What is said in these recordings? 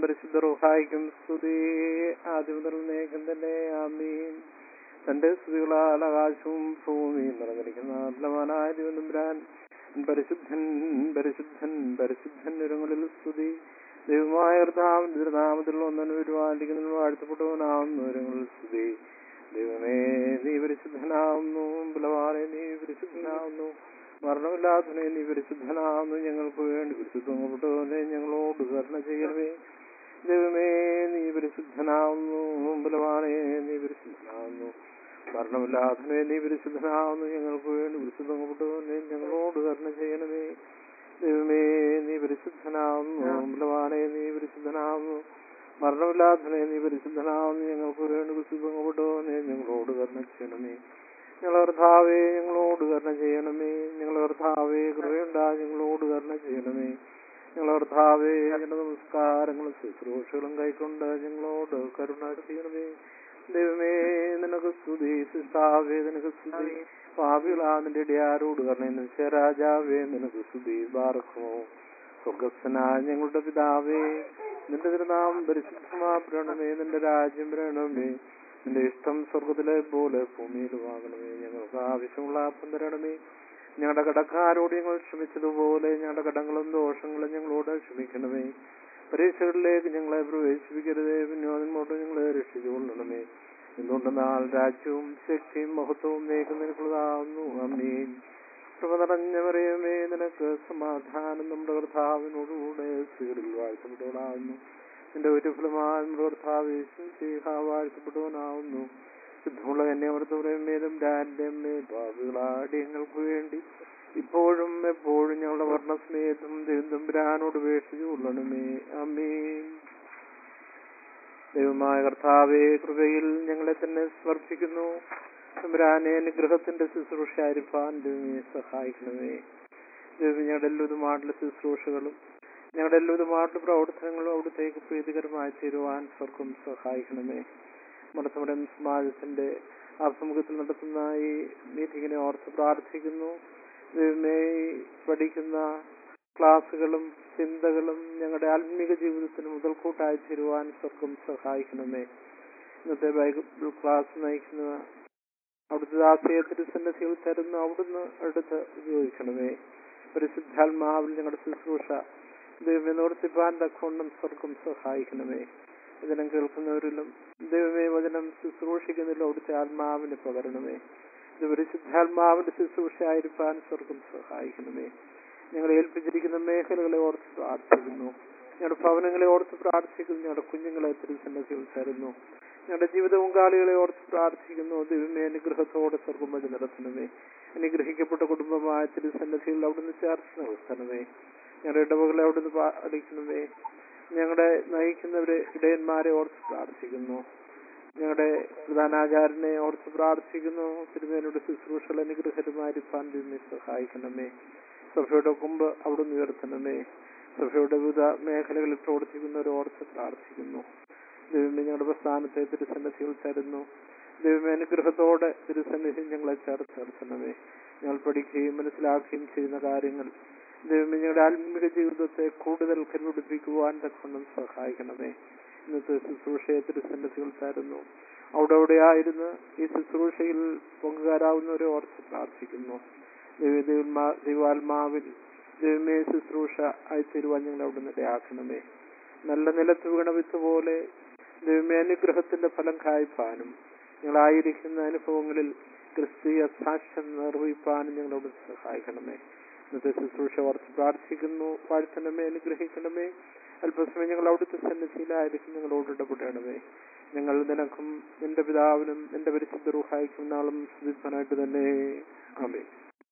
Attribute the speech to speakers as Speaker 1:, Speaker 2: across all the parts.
Speaker 1: പരിശുദ്ധ റുഹായിക്കും സ്തുതി ആദ്യം മുതൽ നേകം തന്നെ ആമീൻ തന്റെ സ്തുതികളാൽ ആകാശവും ഭൂമിയും നിറഞ്ഞിരിക്കുന്ന അത്ലമാനായ ദൈവനമ്പുരാൻ പരിശുദ്ധൻ പരിശുദ്ധൻ പരിശുദ്ധൻ നിരങ്ങളിൽ സ്തുതി ദൈവമായ കർത്താവിന്റെ തിരുനാമത്തിൽ ഒന്നൻ വരുവാനിരിക്കുന്ന വാഴ്ത്തപ്പെട്ടവനാവുന്നു നിരങ്ങളിൽ സ്തുതി ദൈവമേ നീ പരിശുദ്ധനാവുന്നു ബലവാനെ നീ പരിശുദ്ധനാവുന്നു മരണമില്ലാത്തവനെ നീ പരിശുദ്ധനാവുന്നു ഞങ്ങൾക്ക് വേണ്ടി പരിശുദ്ധപ്പെട്ടവനെ ഞങ്ങളോട് കരുണ ചെയ്യണമേ ദൈവമേ നീ പരിശുദ്ധനാവുന്നു ബലവാനെ നീ പരിശുദ്ധനാവുന്നു മരണമില്ലാത്തവനെ നീ പരിശുദ്ധനാവുന്നു ഞങ്ങൾക്ക് വേണ്ടി പരിശുദ്ധപ്പെട്ടവനെ ഞങ്ങളോട് കരുണ ചെയ്യണമേ ദൈവമേ നീ പരിശുദ്ധനാവുന്നു ബലവാനെ നീ പരിശുദ്ധനാവുന്നു മരണമില്ലാത്തവനെ നീ പരിശുദ്ധനാവുന്നു ഞങ്ങൾക്ക് വേണ്ടി പരിശുദ്ധപ്പെട്ടവനെ ഞങ്ങളോട് കരുണ ചെയ്യണമേ ഞങ്ങളെ കർത്താവേ ഞങ്ങളോട് കരുണ ചെയ്യണമേ ഞങ്ങളെ കർത്താവേ കൃപയുണ്ടാ ഞങ്ങളോട് കരുണ ചെയ്യണമേ ഞങ്ങളെ കർത്താവേ ഞങ്ങളുടെ നമസ്കാരങ്ങളും ശുശ്രൂഷകളും കൈക്കൊണ്ട് ഞങ്ങളോട് കരുണ ചെയ്യണമേ ദൈവമേ നിനക്ക് സ്തുതി സിസ്താവേ നിനക്ക് സ്തുതി പാപികളാ നിന്റെ ഇടയാരോട് കരുണ രാജാവേ നിനക്ക് സ്തുതി ബാർക്കുമോ സ്വർഗസ്വനായ ഞങ്ങളുടെ പിതാവേ നിന്റെ തിരുനാമം പരിശുദ്ധമാപ്പെടണമേ നിന്റെ രാജ്യം വരണമേ നിന്റെ ഇഷ്ടം സ്വർഗത്തിലെ പോലെ ഭൂമിയിലുമാകണമേ ഞങ്ങൾക്ക് ആവശ്യമുള്ള അപ്പം തരണമേ ഞങ്ങളുടെ കടക്കാരോട് ഞങ്ങൾ ക്ഷമിച്ചതുപോലെ ഞങ്ങളുടെ കടങ്ങളും ദോഷങ്ങളും ഞങ്ങളോട് ക്ഷമിക്കണമേ പരീക്ഷകളിലേക്ക് ഞങ്ങളെ പ്രവേശിപ്പിക്കരുതേ വിനോദങ്ങളോട് ഞങ്ങളെ രക്ഷിച്ചുകൊള്ളണമേ എന്തുകൊണ്ടെന്നാൽ രാജ്യവും ശക്തിയും മഹത്വവും നീക്കം നിനക്കുള്ളതാവുന്നു അമ്മീൻ കൃപ നിറഞ്ഞവരെയുമേ നിനക്ക് സമാധാനം നമ്മുടെ കർത്താവിനോടുകൂടെ സ്വീകരിൽ വാഴ്ത്തപ്പെട്ടവളാവുന്നു നിന്റെ ഒരു ഫലമായ നമ്മുടെ കർത്താവ് വാഴ്ത്തപ്പെട്ടവനാവുന്നു ശുദ്ധമുള്ള എന്നെ അവിടുത്തെ ഡാന്റെ അമ്മേ ഭാവികളാടിയങ്ങൾക്ക് വേണ്ടി ഇപ്പോഴും എപ്പോഴും ഞങ്ങളുടെ വർണ്ണസ്നേഹത്തും ദൈവത്തമ്പുരാനോട് ഉപേക്ഷിച്ചു കൊള്ളണമേ അമ്മീൻ ദൈവമായ കർത്താവെ കൃപയിൽ ഞങ്ങളെ തന്നെ സമർപ്പിക്കുന്നു തമ്പുരാനെ അനുഗ്രഹത്തിന്റെ ശുശ്രൂഷ ആയിരിക്കാൻ ദൈവമേ സഹായിക്കണമേ ദൈവം ഞങ്ങളുടെ എല്ലാവിധമായിട്ടുള്ള ശുശ്രൂഷകളും ഞങ്ങളുടെ എല്ലാവിധമായിട്ടുള്ള പ്രവർത്തനങ്ങളും അവിടത്തേക്ക് പ്രീതികരമായി തീരുവാൻ സ്വർഗം സഹായിക്കണമേ നമ്മുടെ സമാജത്തിന്റെ ആഭിമുഖ്യത്തിൽ നടത്തുന്ന ഈ മീറ്റിങ്ങിനെ ഓർത്ത് പ്രാർത്ഥിക്കുന്നു ദൈവമേ പഠിക്കുന്ന ക്ലാസ്സുകളും ചിന്തകളും ഞങ്ങളുടെ ആത്മീക ജീവിതത്തിന് മുതൽക്കൂട്ടായി തീരുവാൻ സ്വർഗം സഹായിക്കണമേ ഇന്നത്തെ ബൈബിൾ ക്ലാസ് നയിക്കുന്ന അവിടുത്തെ ദാസയെ തിരുസന്നതിയിൽ തരുന്ന അവിടുന്ന് എടുത്ത് ഉപയോഗിക്കണമേ പരിശുദ്ധാത്മാവിൽ ഞങ്ങളുടെ ശുശ്രൂഷ ദൈവമേ നിവർത്തിപ്പാൻ തക്കവണ്ണം സ്വർഗം സഹായിക്കണമേ വചനം കേൾക്കുന്നവരിലും ദൈവമേ വചനം ശുശ്രൂഷിക്കുന്നതിലും അവിടുത്തെ ആത്മാവിനെ പകരണമേ ഇത് പരിശുദ്ധാത്മാവിന്റെ ശുശ്രൂഷ ആയിരിക്കാൻ സ്വർഗം സഹായിക്കണമേ ഞങ്ങളെ ഏൽപ്പിച്ചിരിക്കുന്ന മേഖലകളെ ഓർത്ത് പ്രാർത്ഥിക്കുന്നു ഞങ്ങളുടെ ഭവനങ്ങളെ ഓർത്ത് പ്രാർത്ഥിക്കുന്നു ഞങ്ങളുടെ കുഞ്ഞുങ്ങളെ തിരുസന്നതിയിൽ തരുന്നു ഞങ്ങളുടെ ജീവിതവും കാലികളെ ഓർത്ത് പ്രാർത്ഥിക്കുന്നു ദൈവമേ അനുഗ്രഹത്തോടെ സ്വർഗം വഴി നടത്തണമേ അനുഗ്രഹിക്കപ്പെട്ട കുടുംബമായ തിരുസന്നതിയിൽ അവിടുന്ന് ചേർത്ത് നിർത്തണമേ ഞങ്ങളുടെ ഇടവകളെ അവിടുന്ന് പാലിക്കണമേ ഞങ്ങളുടെ നയിക്കുന്നവരെ ഇടയന്മാരെ ഓർത്ത് പ്രാർത്ഥിക്കുന്നു ഞങ്ങളുടെ പ്രധാനാചാരനെ ഓർത്ത് പ്രാർത്ഥിക്കുന്നു തിരുമേനയുടെ ശുശ്രൂഷകൾ അനുഗ്രഹരമായിരിക്കാൻ ദൈവമേ സഹായിക്കണമേ സഭയുടെ കുമ്പ് അവിടുന്ന് ഉയർത്തണമേ സഭയുടെ വിവിധ മേഖലകളിൽ പ്രവർത്തിക്കുന്നവരെ ഓർത്ത് പ്രാർത്ഥിക്കുന്നു ദൈവമേ ഞങ്ങളുടെ പ്രസ്ഥാനത്തെ തിരുസന്നിധിയിൽ തരുന്നു ദൈവമേ അനുഗ്രഹത്തോടെ തിരുസന്നിധി ഞങ്ങളെ ചേർത്ത് നിർത്തണമേ ഞങ്ങൾ പഠിക്കുകയും മനസ്സിലാക്കുകയും ചെയ്യുന്ന കാര്യങ്ങൾ ദൈവമേ ഞങ്ങളുടെ ആത്മീക ജീവിതത്തെ കൂടുതൽ കരുപിടിപ്പിക്കുവാൻ തക്കൊണ്ടും സഹായിക്കണമേ ഇന്നത്തെ ശുശ്രൂഷയെ തിരുസന്നിധികൾ തരുന്നു അവിടെ അവിടെയായിരുന്നു ഈ ശുശ്രൂഷയിൽ പങ്കുകാരാവുന്നവരെ ഓർത്ത് പ്രാർത്ഥിക്കുന്നു ദൈവാത്മാവിൽ ദൈവമേ ശുശ്രൂഷ അയത്തരുവാൻ ഞങ്ങൾ അവിടെ നിടയാക്കണമേ നല്ല നിലത്ത് വീണ വിത്ത് പോലെ ദൈവമേ അനുഗ്രഹത്തിന്റെ ഫലം കായ്പാനും ഞങ്ങളായിരിക്കുന്ന അനുഭവങ്ങളിൽ ക്രിസ്തീയ സാക്ഷ്യം നിർവഹിപ്പാനും ഞങ്ങളോട് സഹായിക്കണമേ ഇന്നത്തെ ശുശ്രൂഷ ഓർത്ത് പ്രാർത്ഥിക്കുന്നു വാഴ്ത്തണമേ അനുഗ്രഹിക്കണമേ അല്പസമയം ഞങ്ങൾ അവിടുത്തെ സന്നിധിയിലായിരിക്കും ഞങ്ങളോട് ഇടപെടണമേ ഞങ്ങൾ നിനക്കും നിന്റെ പിതാവിനും നിന്റെ പരിശുദ്ധ റൂഹായിക്കും നാളും സ്തുതിപ്പനായിട്ട് തന്നെ ആമേ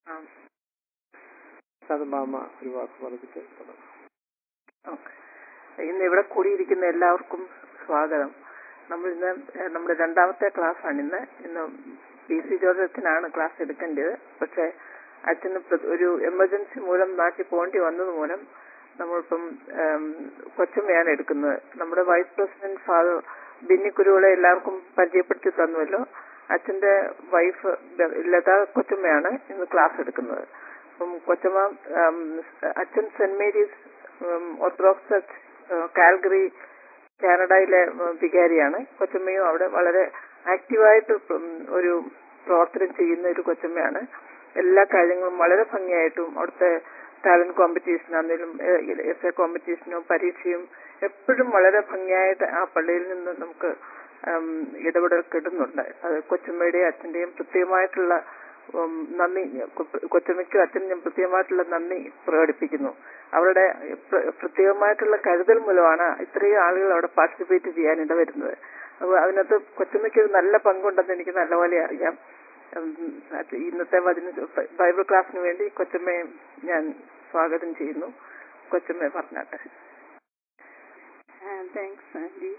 Speaker 1: സതമാമ ഒരു വാക്ക് പറഞ്ഞിട്ട് തുടങ്ങാം
Speaker 2: ഇന്ന് ഇവിടെ കൂടിയിരിക്കുന്ന എല്ലാവർക്കും സ്വാഗതം നമ്മൾ ഇന്ന് നമ്മുടെ രണ്ടാമത്തെ ക്ലാസ് ആണ് ഇന്ന് ഇന്ന് പി സി ജോസഫിനാണ് ക്ലാസ് എടുക്കേണ്ടത് പക്ഷെ അച്ഛന് ഒരു എമർജൻസി മൂലം നാട്ടിൽ പോകേണ്ടി വന്നത് മൂലം നമ്മളിപ്പം കൊച്ചമ്മയാണ് എടുക്കുന്നത് നമ്മുടെ വൈസ് പ്രസിഡന്റ് ഫാദർ ബിന്നിക്കുരുവിളെ എല്ലാവർക്കും പരിചയപ്പെടുത്തി തന്നുവല്ലോ അച്ഛന്റെ വൈഫ് ലത കൊച്ചമ്മയാണ് ഇന്ന് ക്ലാസ് എടുക്കുന്നത് അപ്പം കൊച്ചമ്മ അച്ഛൻ Saint Mary's Orthodox Church Calgary കാനഡയിലെ ഉം, വികാരിയാണ് കൊച്ചമ്മയും അവിടെ വളരെ ആക്റ്റീവായിട്ട് ഉം, ഒരു പ്രവർത്തനം ചെയ്യുന്ന ഒരു കൊച്ചമ്മയാണ് എല്ലാ കാര്യങ്ങളും വളരെ ഭംഗിയായിട്ടും അവിടുത്തെ ടാലന്റ് കോമ്പറ്റീഷൻ ആണെങ്കിലും എസ് എ കോമ്പറ്റീഷനോ പരീക്ഷയും എപ്പോഴും വളരെ ഭംഗിയായിട്ട് ആ പള്ളിയിൽ നിന്ന് നമുക്ക് ഉം, ഇടപെടൽ കിട്ടുന്നുണ്ട് അത് കൊച്ചമ്മയുടെയും അച്ഛന്റെയും പ്രത്യേകമായിട്ടുള്ള ഉം, നന്ദി കൊ- കൊച്ചമ്മയ്ക്കും അച്ഛനും ഞാൻ പ്രത്യേകമായിട്ടുള്ള നന്ദി പ്രകടിപ്പിക്കുന്നു അവരുടെ പ്ര- പ്രത്യേകമായിട്ടുള്ള കരുതൽ മൂലമാണ് ഇത്രയും ആളുകൾ അവിടെ പാർട്ടിസിപ്പേറ്റ് ചെയ്യാൻ ഇടവരുന്നത് അപ്പോൾ അതിനകത്ത് കൊച്ചമ്മയ്ക്ക് ഒരു നല്ല പങ്കുണ്ടെന്ന് എനിക്ക് നല്ലപോലെ അറിയാം ഉം, അത് ഇന്നത്തെ വചന ബൈബിൾ ക്ലാസ്സിന് വേണ്ടി കൊച്ചമ്മയെ ഞാൻ സ്വാഗതം ചെയ്യുന്നു കൊച്ചമ്മയെ പറഞ്ഞാട്ടെ
Speaker 3: താങ്ക്സ് ആൻഡി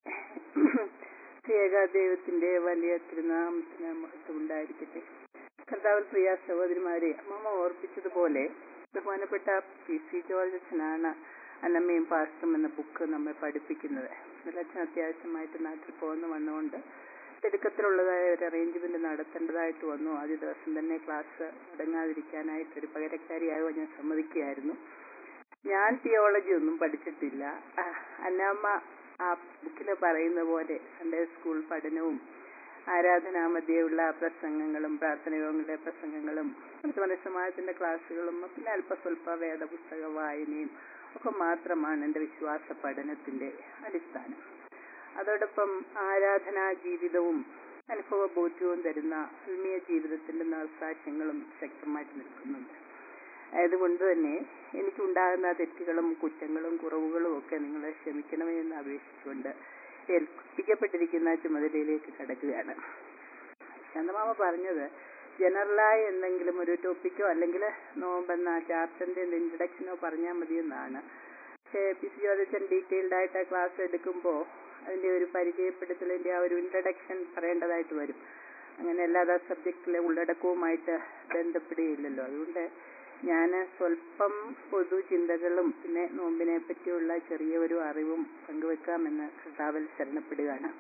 Speaker 3: ഏകാദൈവത്തിന്റെ വലിയ തിരുനാമത്തിന് മഹത്വം ഉണ്ടായിരിക്കട്ടെ കർത്താവിൽ പ്രിയ സഹോദരിമാരെ അമ്മമ്മ ഓർപ്പിച്ചതുപോലെ ബഹുമാനപ്പെട്ട പി സി ജോർജ് അച്ഛനാണ് അന്നമ്മയും പാസ്റ്ററും എന്ന ബുക്ക് നമ്മെ പഠിപ്പിക്കുന്നത് അച്ഛൻ അത്യാവശ്യമായിട്ട് നാട്ടിൽ പോകുന്ന വന്നുകൊണ്ട് തിടുക്കത്തിലുള്ളതായ ഒരു അറേഞ്ച്മെന്റ് നടത്തേണ്ടതായിട്ട് വന്നു ആദ്യ ദിവസം തന്നെ ക്ലാസ് മുടങ്ങാതിരിക്കാനായിട്ട് ഒരു പകരക്കാരിയാകുവാൻ ഞാൻ സമ്മതിക്കുകയായിരുന്നു ഞാൻ തിയോളജി ഒന്നും പഠിച്ചിട്ടില്ല ആ, അന്നാമ്മ ആ ബുക്കിൽ പറയുന്ന പോലെ സൺഡേ സ്കൂൾ പഠനവും ആരാധനാമധ്യയുള്ള പ്രസംഗങ്ങളും പ്രാർത്ഥനയോഗങ്ങളുടെ പ്രസംഗങ്ങളും അതുപോലെ സമാജത്തിന്റെ ക്ലാസ്സുകളും പിന്നെ അല്പസ്വല്പ വേദപുസ്തക വായനയും ഒക്കെ മാത്രമാണ് എൻ്റെ വിശ്വാസ പഠനത്തിന്റെ അടിസ്ഥാനം അതോടൊപ്പം ആരാധനാ ജീവിതവും അനുഭവബോധ്യവും തരുന്ന ആത്മീയ ജീവിതത്തിന്റെ നർസാക്ഷ്യങ്ങളും ശക്തമായിട്ട് നിൽക്കുന്നുണ്ട് ആയതുകൊണ്ട് തന്നെ എനിക്കുണ്ടാകുന്ന തെറ്റുകളും കുറ്റങ്ങളും കുറവുകളും ഒക്കെ നിങ്ങൾ ക്ഷമിക്കണമേ എന്ന് അപേക്ഷിച്ചുകൊണ്ട് ഏൽപ്പിക്കപ്പെട്ടിരിക്കുന്ന ചുമതലയിലേക്ക് കടക്കുകയാണ് ശാന്തമാമ പറഞ്ഞത് ജനറലായ എന്തെങ്കിലും ഒരു ടോപ്പിക്കോ അല്ലെങ്കിൽ നോമ്പെന്ന ചാപ്റ്ററിന്റെ ഇൻട്രഡക്ഷനോ പറഞ്ഞാൽ മതിയെന്നാണ് പക്ഷേ പി സി ജോർജൻ ഡീറ്റെയിൽഡ് ആയിട്ട് ആ ക്ലാസ് എടുക്കുമ്പോൾ അതിന്റെ ഒരു പരിചയപ്പെടുത്തലിന്റെ ആ ഒരു ഇൻട്രഡക്ഷൻ പറയേണ്ടതായിട്ട് വരും അങ്ങനെ അല്ലാതെ സബ്ജക്റ്റിലെ ഉള്ളടക്കവുമായിട്ട് ബന്ധപ്പെടുകയില്ലല്ലോ അതുകൊണ്ട് ഞാൻ സ്വല്പം പൊതുചിന്തകളും പിന്നെ നോമ്പിനെ പറ്റിയുള്ള ചെറിയ ഒരു അറിവും പങ്കുവെക്കാമെന്ന് കർത്താവിൽ ശരണപ്പെടുകയാണ്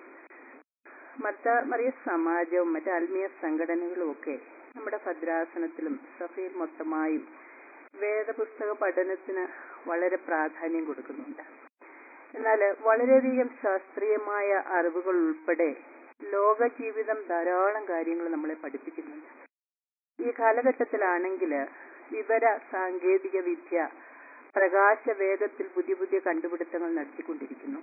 Speaker 3: മറ്റ മറിയ സമാജവും മറ്റ് ആത്മീയ സംഘടനകളും ഒക്കെ നമ്മുടെ ഭദ്രാസനത്തിലും സഭയിൽ മൊത്തമായും വേദപുസ്തക പഠനത്തിന് വളരെ പ്രാധാന്യം കൊടുക്കുന്നുണ്ട് എന്നാൽ വളരെയധികം ശാസ്ത്രീയമായ അറിവുകൾ ഉൾപ്പെടെ ലോക ജീവിതം ധാരാളം കാര്യങ്ങൾ നമ്മളെ പഠിപ്പിക്കുന്നുണ്ട് ഈ കാലഘട്ടത്തിലാണെങ്കിൽ വിവര സാങ്കേതിക വിദ്യ പ്രകാശവേദത്തിൽ പുതിയ പുതിയ കണ്ടുപിടുത്തങ്ങൾ നടത്തിക്കൊണ്ടിരിക്കുന്നു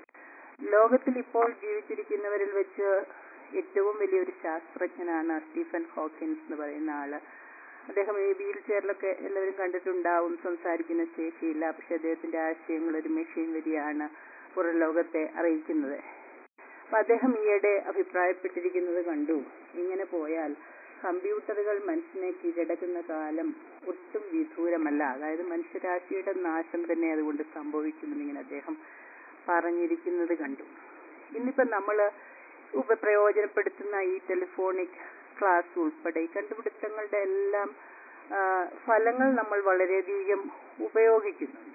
Speaker 3: ലോകത്തിൽ ഇപ്പോൾ ജീവിച്ചിരിക്കുന്നവരിൽ വെച്ച് ഏറ്റവും വലിയൊരു ശാസ്ത്രജ്ഞനാണ് സ്റ്റീഫൻ ഹോക്കിൻസ് എന്ന് പറയുന്ന ആള് അദ്ദേഹം ഈ വീൽ ചെയറിലൊക്കെ എല്ലാവരും കണ്ടിട്ടുണ്ടാവും സംസാരിക്കുന്ന ശേഷിയില്ല പക്ഷെ അദ്ദേഹത്തിന്റെ ആശയങ്ങൾ ഒരു മെഷീൻ വഴിയാണ് പുറം ലോകത്തെ അറിയിക്കുന്നത് അപ്പൊ അദ്ദേഹം ഈയിടെ അഭിപ്രായപ്പെട്ടിരിക്കുന്നത് കണ്ടു ഇങ്ങനെ പോയാൽ കമ്പ്യൂട്ടറുകൾ മനുഷ്യനെ കീഴടക്കുന്ന കാലം ഒട്ടും വിദൂരമല്ല അതായത് മനുഷ്യരാശിയുടെ നാശം തന്നെ അതുകൊണ്ട് സംഭവിക്കുമെന്നിങ്ങനെ അദ്ദേഹം പറഞ്ഞിരിക്കുന്നത് കണ്ടു ഇന്നിപ്പോ നമ്മള് ഉപപ്രയോജനപ്പെടുത്തുന്ന ഈ ടെലിഫോണിക് ക്ലാസ് ഉൾപ്പെടെ ഈ കണ്ടുപിടുത്തങ്ങളുടെ എല്ലാം ആ, ഫലങ്ങൾ നമ്മൾ വളരെയധികം ഉപയോഗിക്കുന്നുണ്ട്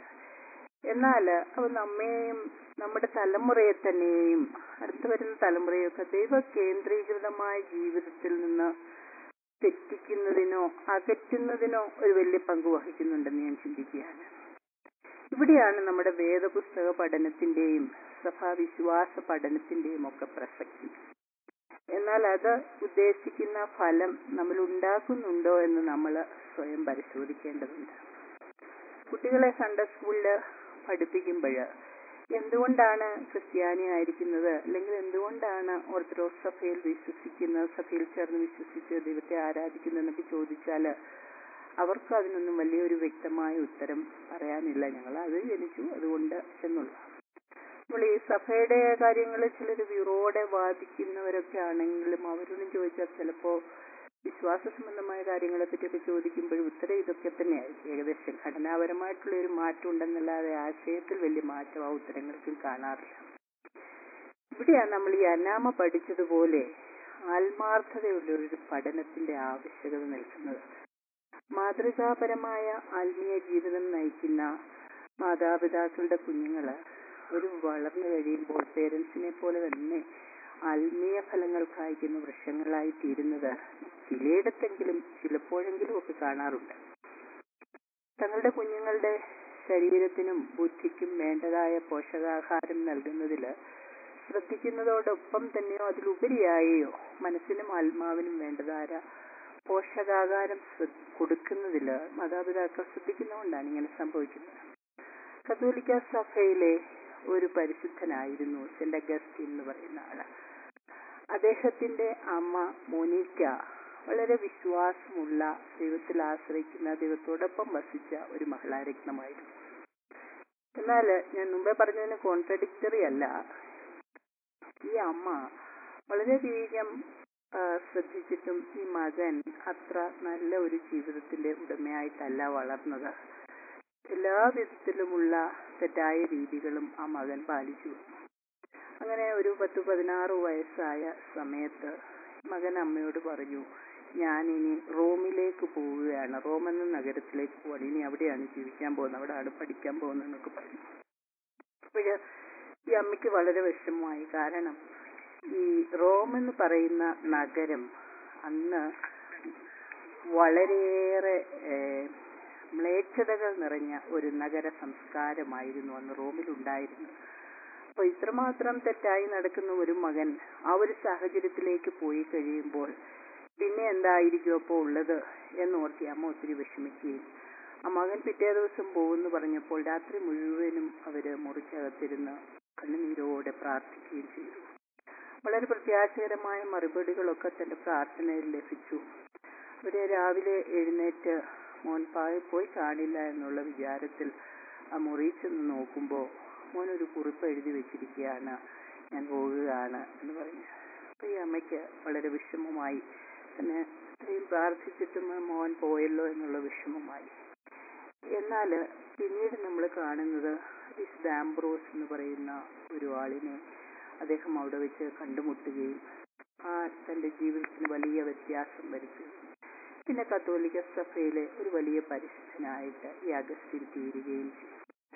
Speaker 3: എന്നാൽ അവ നമ്മെയും നമ്മുടെ തലമുറയെ തന്നെയും അടുത്തു വരുന്ന തലമുറയൊക്കെ ദൈവ കേന്ദ്രീകൃതമായ ജീവിതത്തിൽ നിന്ന് തെറ്റിക്കുന്നതിനോ അകറ്റുന്നതിനോ ഒരു വലിയ പങ്ക് വഹിക്കുന്നുണ്ടെന്ന് ഞാൻ ചിന്തിക്കുകയാണ് ഇവിടെയാണ് നമ്മുടെ വേദപുസ്തക പഠനത്തിന്റെയും സഭാവിശ്വാസ പഠനത്തിന്റെയും ഒക്കെ പ്രസക്തി എന്നാൽ അത് ഉദ്ദേശിക്കുന്ന ഫലം നമ്മൾ ഉണ്ടാക്കുന്നുണ്ടോ എന്ന് നമ്മൾ സ്വയം പരിശോധിക്കേണ്ടതുണ്ട് കുട്ടികളെ സൺഡേ സ്കൂളിൽ പഠിപ്പിക്കുമ്പോൾ എന്തുകൊണ്ടാണ് ക്രിസ്ത്യാനി ആയിരിക്കുന്നത് അല്ലെങ്കിൽ എന്തുകൊണ്ടാണ് ഓർത്തഡോക്സ് സഭയിൽ വിശ്വസിക്കുന്നത് സഭയിൽ ചേർന്ന് വിശ്വസിച്ച് ദൈവത്തെ ആരാധിക്കുന്നു എന്നൊക്കെ ചോദിച്ചാൽ അവർക്ക് അതിനൊന്നും വലിയൊരു വ്യക്തമായ ഉത്തരം പറയാനില്ല ഞങ്ങൾ അത് ജനിച്ചു അതുകൊണ്ട് എന്നുള്ള നമ്മൾ ഈ സഭയുടെ കാര്യങ്ങൾ ചിലർ വീറോടെ വാദിക്കുന്നവരൊക്കെ ആണെങ്കിലും അവരോടും ചോദിച്ചാൽ ചിലപ്പോ വിശ്വാസ സംബന്ധമായ കാര്യങ്ങളെ പറ്റിയൊക്കെ ചോദിക്കുമ്പോൾ ഉത്തരം ഇതൊക്കെ തന്നെയായിരിക്കും ഏകദേശം ഘടനാപരമായിട്ടുള്ള ഒരു മാറ്റം ഉണ്ടെന്നല്ലാതെ ആശയത്തിൽ വലിയ മാറ്റം ആ ഉത്തരങ്ങൾക്കും കാണാറില്ല ഇവിടെയാണ് നമ്മൾ ഈ അനാമ പഠിച്ചതുപോലെ ആത്മാർത്ഥതയുള്ള ഒരു പഠനത്തിന്റെ ആവശ്യകത നിൽക്കുന്നത് മാതൃകാപരമായ ആത്മീയ ജീവിതം നയിക്കുന്ന മാതാപിതാക്കളുടെ കുഞ്ഞുങ്ങള് ഒരു വളർന്നു കഴിയുമ്പോൾ പേരൻസിനെ പോലെ തന്നെ ആത്മീയ ഫലങ്ങൾ കായ്ക്കുന്ന വൃക്ഷങ്ങളായി തീരുന്നത് ചിലയിടത്തെങ്കിലും ചിലപ്പോഴെങ്കിലും ഒക്കെ കാണാറുണ്ട് തങ്ങളുടെ കുഞ്ഞുങ്ങളുടെ ശരീരത്തിനും ബുദ്ധിക്കും വേണ്ടതായ പോഷകാഹാരം നൽകുന്നതിൽ ശ്രദ്ധിക്കുന്നതോടൊപ്പം തന്നെയോ അതിലുപരിയായോ മനസ്സിനും ആത്മാവിനും വേണ്ടതായ പോഷകാഹാരം ശ്ര- കൊടുക്കുന്നതിൽ മാതാപിതാക്കൾ ശ്രദ്ധിക്കുന്നതുകൊണ്ടാണ് ഇങ്ങനെ സംഭവിക്കുന്നത് കത്തോലിക്ക സഭയിലെ ഒരു പരിശുദ്ധനായിരുന്നു സെന്റ് അഗസ്റ്റിൻ എന്ന് പറയുന്ന ആള് അദ്ദേഹത്തിന്റെ അമ്മ മോനിക്ക വളരെ വിശ്വാസമുള്ള ദൈവത്തിൽ ആശ്രയിക്കുന്ന ദൈവത്തോടൊപ്പം വസിച്ച ഒരു മഹിളാരത്നമായിരുന്നു എന്നാൽ ഞാൻ മുമ്പേ പറഞ്ഞതിന് കോൺട്രഡിക്ടറി അല്ല ഈ അമ്മ വളരെയധികം ആ, ശ്രദ്ധിച്ചിട്ടും ഈ മകൻ അത്ര നല്ല ഒരു ജീവിതത്തിന്റെ ഉടമയായിട്ടല്ല വളർന്നത് എല്ലാ വിധത്തിലുമുള്ള തെറ്റായ രീതികളും ആ മകൻ പാലിച്ചു അങ്ങനെ ഒരു പത്ത് പതിനാറ് വയസ്സായ സമയത്ത് മകൻ അമ്മയോട് പറഞ്ഞു ഞാൻ ഇനി റോമിലേക്ക് പോവുകയാണ് റോം എന്ന നഗരത്തിലേക്ക് പോവാണ് ഇനി അവിടെയാണ് ജീവിക്കാൻ പോകുന്നത് അവിടെയാണ് പഠിക്കാൻ പോകുന്നത് എന്നൊക്കെ പറഞ്ഞു അപ്പോഴ് ഈ അമ്മയ്ക്ക് വളരെ വിഷമമായി കാരണം ഈ റോം എന്ന് പറയുന്ന നഗരം അന്ന് വളരെയേറെ ഏഹ്, മ്ലേച്ഛതകൾ നിറഞ്ഞ ഒരു നഗര സംസ്കാരമായിരുന്നു അന്ന് റോമിലുണ്ടായിരുന്നത് അപ്പൊ ഇത്രമാത്രം തെറ്റായി നടക്കുന്ന ഒരു മകൻ ആ ഒരു സാഹചര്യത്തിലേക്ക് പോയി കഴിയുമ്പോൾ പിന്നെ എന്തായിരിക്കും അപ്പോൾ ഉള്ളത് എന്നോർത്തി അമ്മ ഒത്തിരി വിഷമിക്കുകയും ആ മകൻ പിറ്റേ ദിവസം പോകുമെന്ന് പറഞ്ഞപ്പോൾ രാത്രി മുഴുവനും അവര് മുറിക്കകത്തിരുന്ന് കണ്ണുനീരോടെ പ്രാർത്ഥിക്കുകയും ചെയ്തു വളരെ പ്രത്യാശകരമായ മറുപടികളൊക്കെ തന്റെ പ്രാർത്ഥനയിൽ ലഭിച്ചു അവര് രാവിലെ എഴുന്നേറ്റ് മോൻ പായ പോയി കാണില്ല എന്നുള്ള വിചാരത്തിൽ ആ മുറി ചെന്ന് നോക്കുമ്പോൾ മോൻ ഒരു കുറിപ്പ് എഴുതി വെച്ചിരിക്കുകയാണ് ഞാൻ പോകുകയാണ് എന്ന് പറഞ്ഞു അപ്പൊ ഈ അമ്മയ്ക്ക് വളരെ വിഷമമായി തന്നെ ഇത്രയും പ്രാർത്ഥിച്ചിട്ടും ആ മോൻ പോയല്ലോ എന്നുള്ള വിഷമമായി എന്നാൽ പിന്നീട് നമ്മൾ കാണുന്നത് വിശുദ്ധ ആംബ്രോസ് എന്ന് പറയുന്ന ഒരു ആളിനെ അദ്ദേഹം അവിടെ വെച്ച് കണ്ടുമുട്ടുകയും ആ തന്റെ ജീവിതത്തിന് വലിയ വ്യത്യാസം വരുത്തുകയും പിന്നെ കത്തോലിക്ക സഭയിലെ ഒരു വലിയ പരിശുദ്ധനായിട്ട് ഈ അഗസ്റ്റിൻ തീരുകയും ചെയ്തു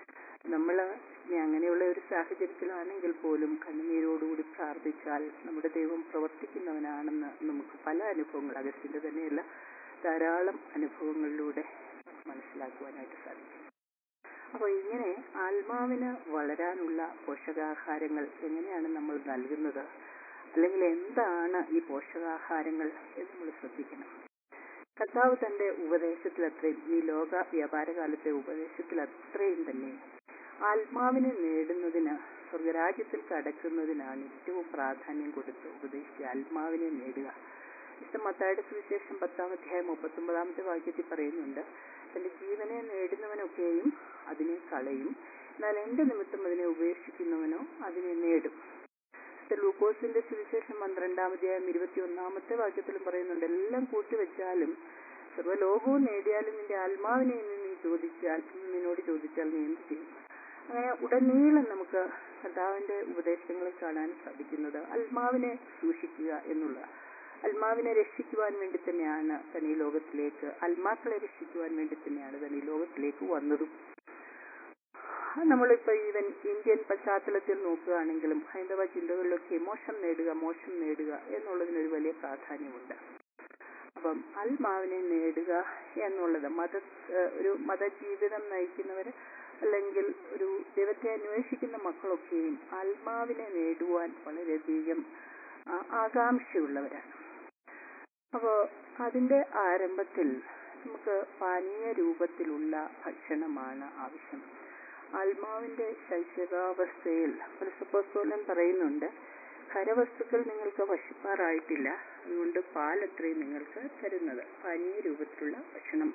Speaker 3: നമ്മൾ അങ്ങനെയുള്ള ഒരു സാഹചര്യത്തിലാണെങ്കിൽ പോലും കണ്ണുനീരോടുകൂടി പ്രാർത്ഥിച്ചാൽ നമ്മുടെ ദൈവം പ്രവർത്തിക്കുന്നവനാണെന്ന് നമുക്ക് പല അനുഭവങ്ങൾ അഗസ്റ്റിന്റെ തന്നെയല്ല ധാരാളം അനുഭവങ്ങളിലൂടെ മനസ്സിലാക്കുവാനായിട്ട് സാധിക്കും അപ്പോൾ ഇങ്ങനെ ആത്മാവിന് വളരാനുള്ള പോഷകാഹാരങ്ങൾ എങ്ങനെയാണ് നമ്മൾ നൽകുന്നത് അല്ലെങ്കിൽ എന്താണ് ഈ പോഷകാഹാരങ്ങൾ എന്ന് നമ്മൾ ശ്രദ്ധിക്കണം കർത്താവ് തന്റെ ഉപദേശത്തിൽ അത്രയും ഈ ലോക വ്യാപാരകാലത്തെ ഉപദേശത്തിൽ അത്രയും തന്നെ ആത്മാവിനെ നേടുന്നതിന് സ്വർഗരാജ്യത്തിൽ കടക്കുന്നതിനാണ് ഏറ്റവും പ്രാധാന്യം കൊടുത്ത് ഉപദേശിച്ച ആത്മാവിനെ നേടുക വിശുദ്ധ മത്തായുടെ സുവിശേഷം പത്താം അധ്യായം മുപ്പത്തൊമ്പതാമത്തെ വാക്യത്തിൽ പറയുന്നുണ്ട് തന്റെ ജീവനെ നേടുന്നവനൊക്കെയും അതിനെ കളയും എന്നാൽ എന്റെ നിമിത്തം അതിനെ ഉപേക്ഷിക്കുന്നവനോ അതിനെ നേടും വിശുദ്ധ ലൂക്കോസിന്റെ സുവിശേഷം പന്ത്രണ്ടാം അധ്യായം ഇരുപത്തി ഒന്നാമത്തെ വാക്യത്തിലും പറയുന്നുണ്ട് എല്ലാം കൂട്ടിവെച്ചാലും സർവ്വലോകവും നേടിയാലും നിന്റെ ആത്മാവിനെ ഇന്ന് നീ ചോദിച്ചാൽ ഇന്ന് നിന്നോട് ചോദിച്ചാൽ നീ എന്ത് ചെയ്യും അങ്ങനെ ഉടനീളം നമുക്ക് കർത്താവിന്റെ ഉപദേശങ്ങളിൽ കാണാൻ സാധിക്കുന്നത് ആത്മാവിനെ സൂക്ഷിക്കുക എന്നുള്ള ആത്മാവിനെ രക്ഷിക്കുവാൻ വേണ്ടി തന്നെയാണ് താൻ ഈ ലോകത്തിലേക്ക് ആത്മാക്കളെ രക്ഷിക്കുവാൻ വേണ്ടി തന്നെയാണ് താൻ ഈ ലോകത്തിലേക്ക് വന്നതും നമ്മളിപ്പോ ഈവൻ ഇന്ത്യൻ പശ്ചാത്തലത്തിൽ നോക്കുകയാണെങ്കിലും ഹൈന്ദവ ചിന്തകളിലൊക്കെ മോശം നേടുക മോശം നേടുക എന്നുള്ളതിനൊരു വലിയ പ്രാധാന്യമുണ്ട് അപ്പം ആത്മാവിനെ നേടുക എന്നുള്ളത് മത ഏഹ് ഒരു മതജീവിതം നയിക്കുന്നവര് അല്ലെങ്കിൽ ഒരു ദൈവത്തെ അന്വേഷിക്കുന്ന മക്കളൊക്കെയും ആത്മാവിനെ നേടുവാൻ വളരെയധികം ആ, ആകാംക്ഷയുള്ളവരാണ് അപ്പോ അതിന്റെ ആരംഭത്തിൽ നമുക്ക് പാനീയ രൂപത്തിലുള്ള ഭക്ഷണമാണ് ആവശ്യം ആത്മാവിന്റെ ശൈശവാവസ്ഥയിൽ പുലസപ്പോസ്തോലൻ പറയുന്നുണ്ട് ഖരവസ്തുക്കൾ നിങ്ങൾക്ക് വശിപ്പാറായിട്ടില്ല അതുകൊണ്ട് പാൽ അത്രയും നിങ്ങൾക്ക് തരുന്നത് പാനീയ രൂപത്തിലുള്ള ഭക്ഷണം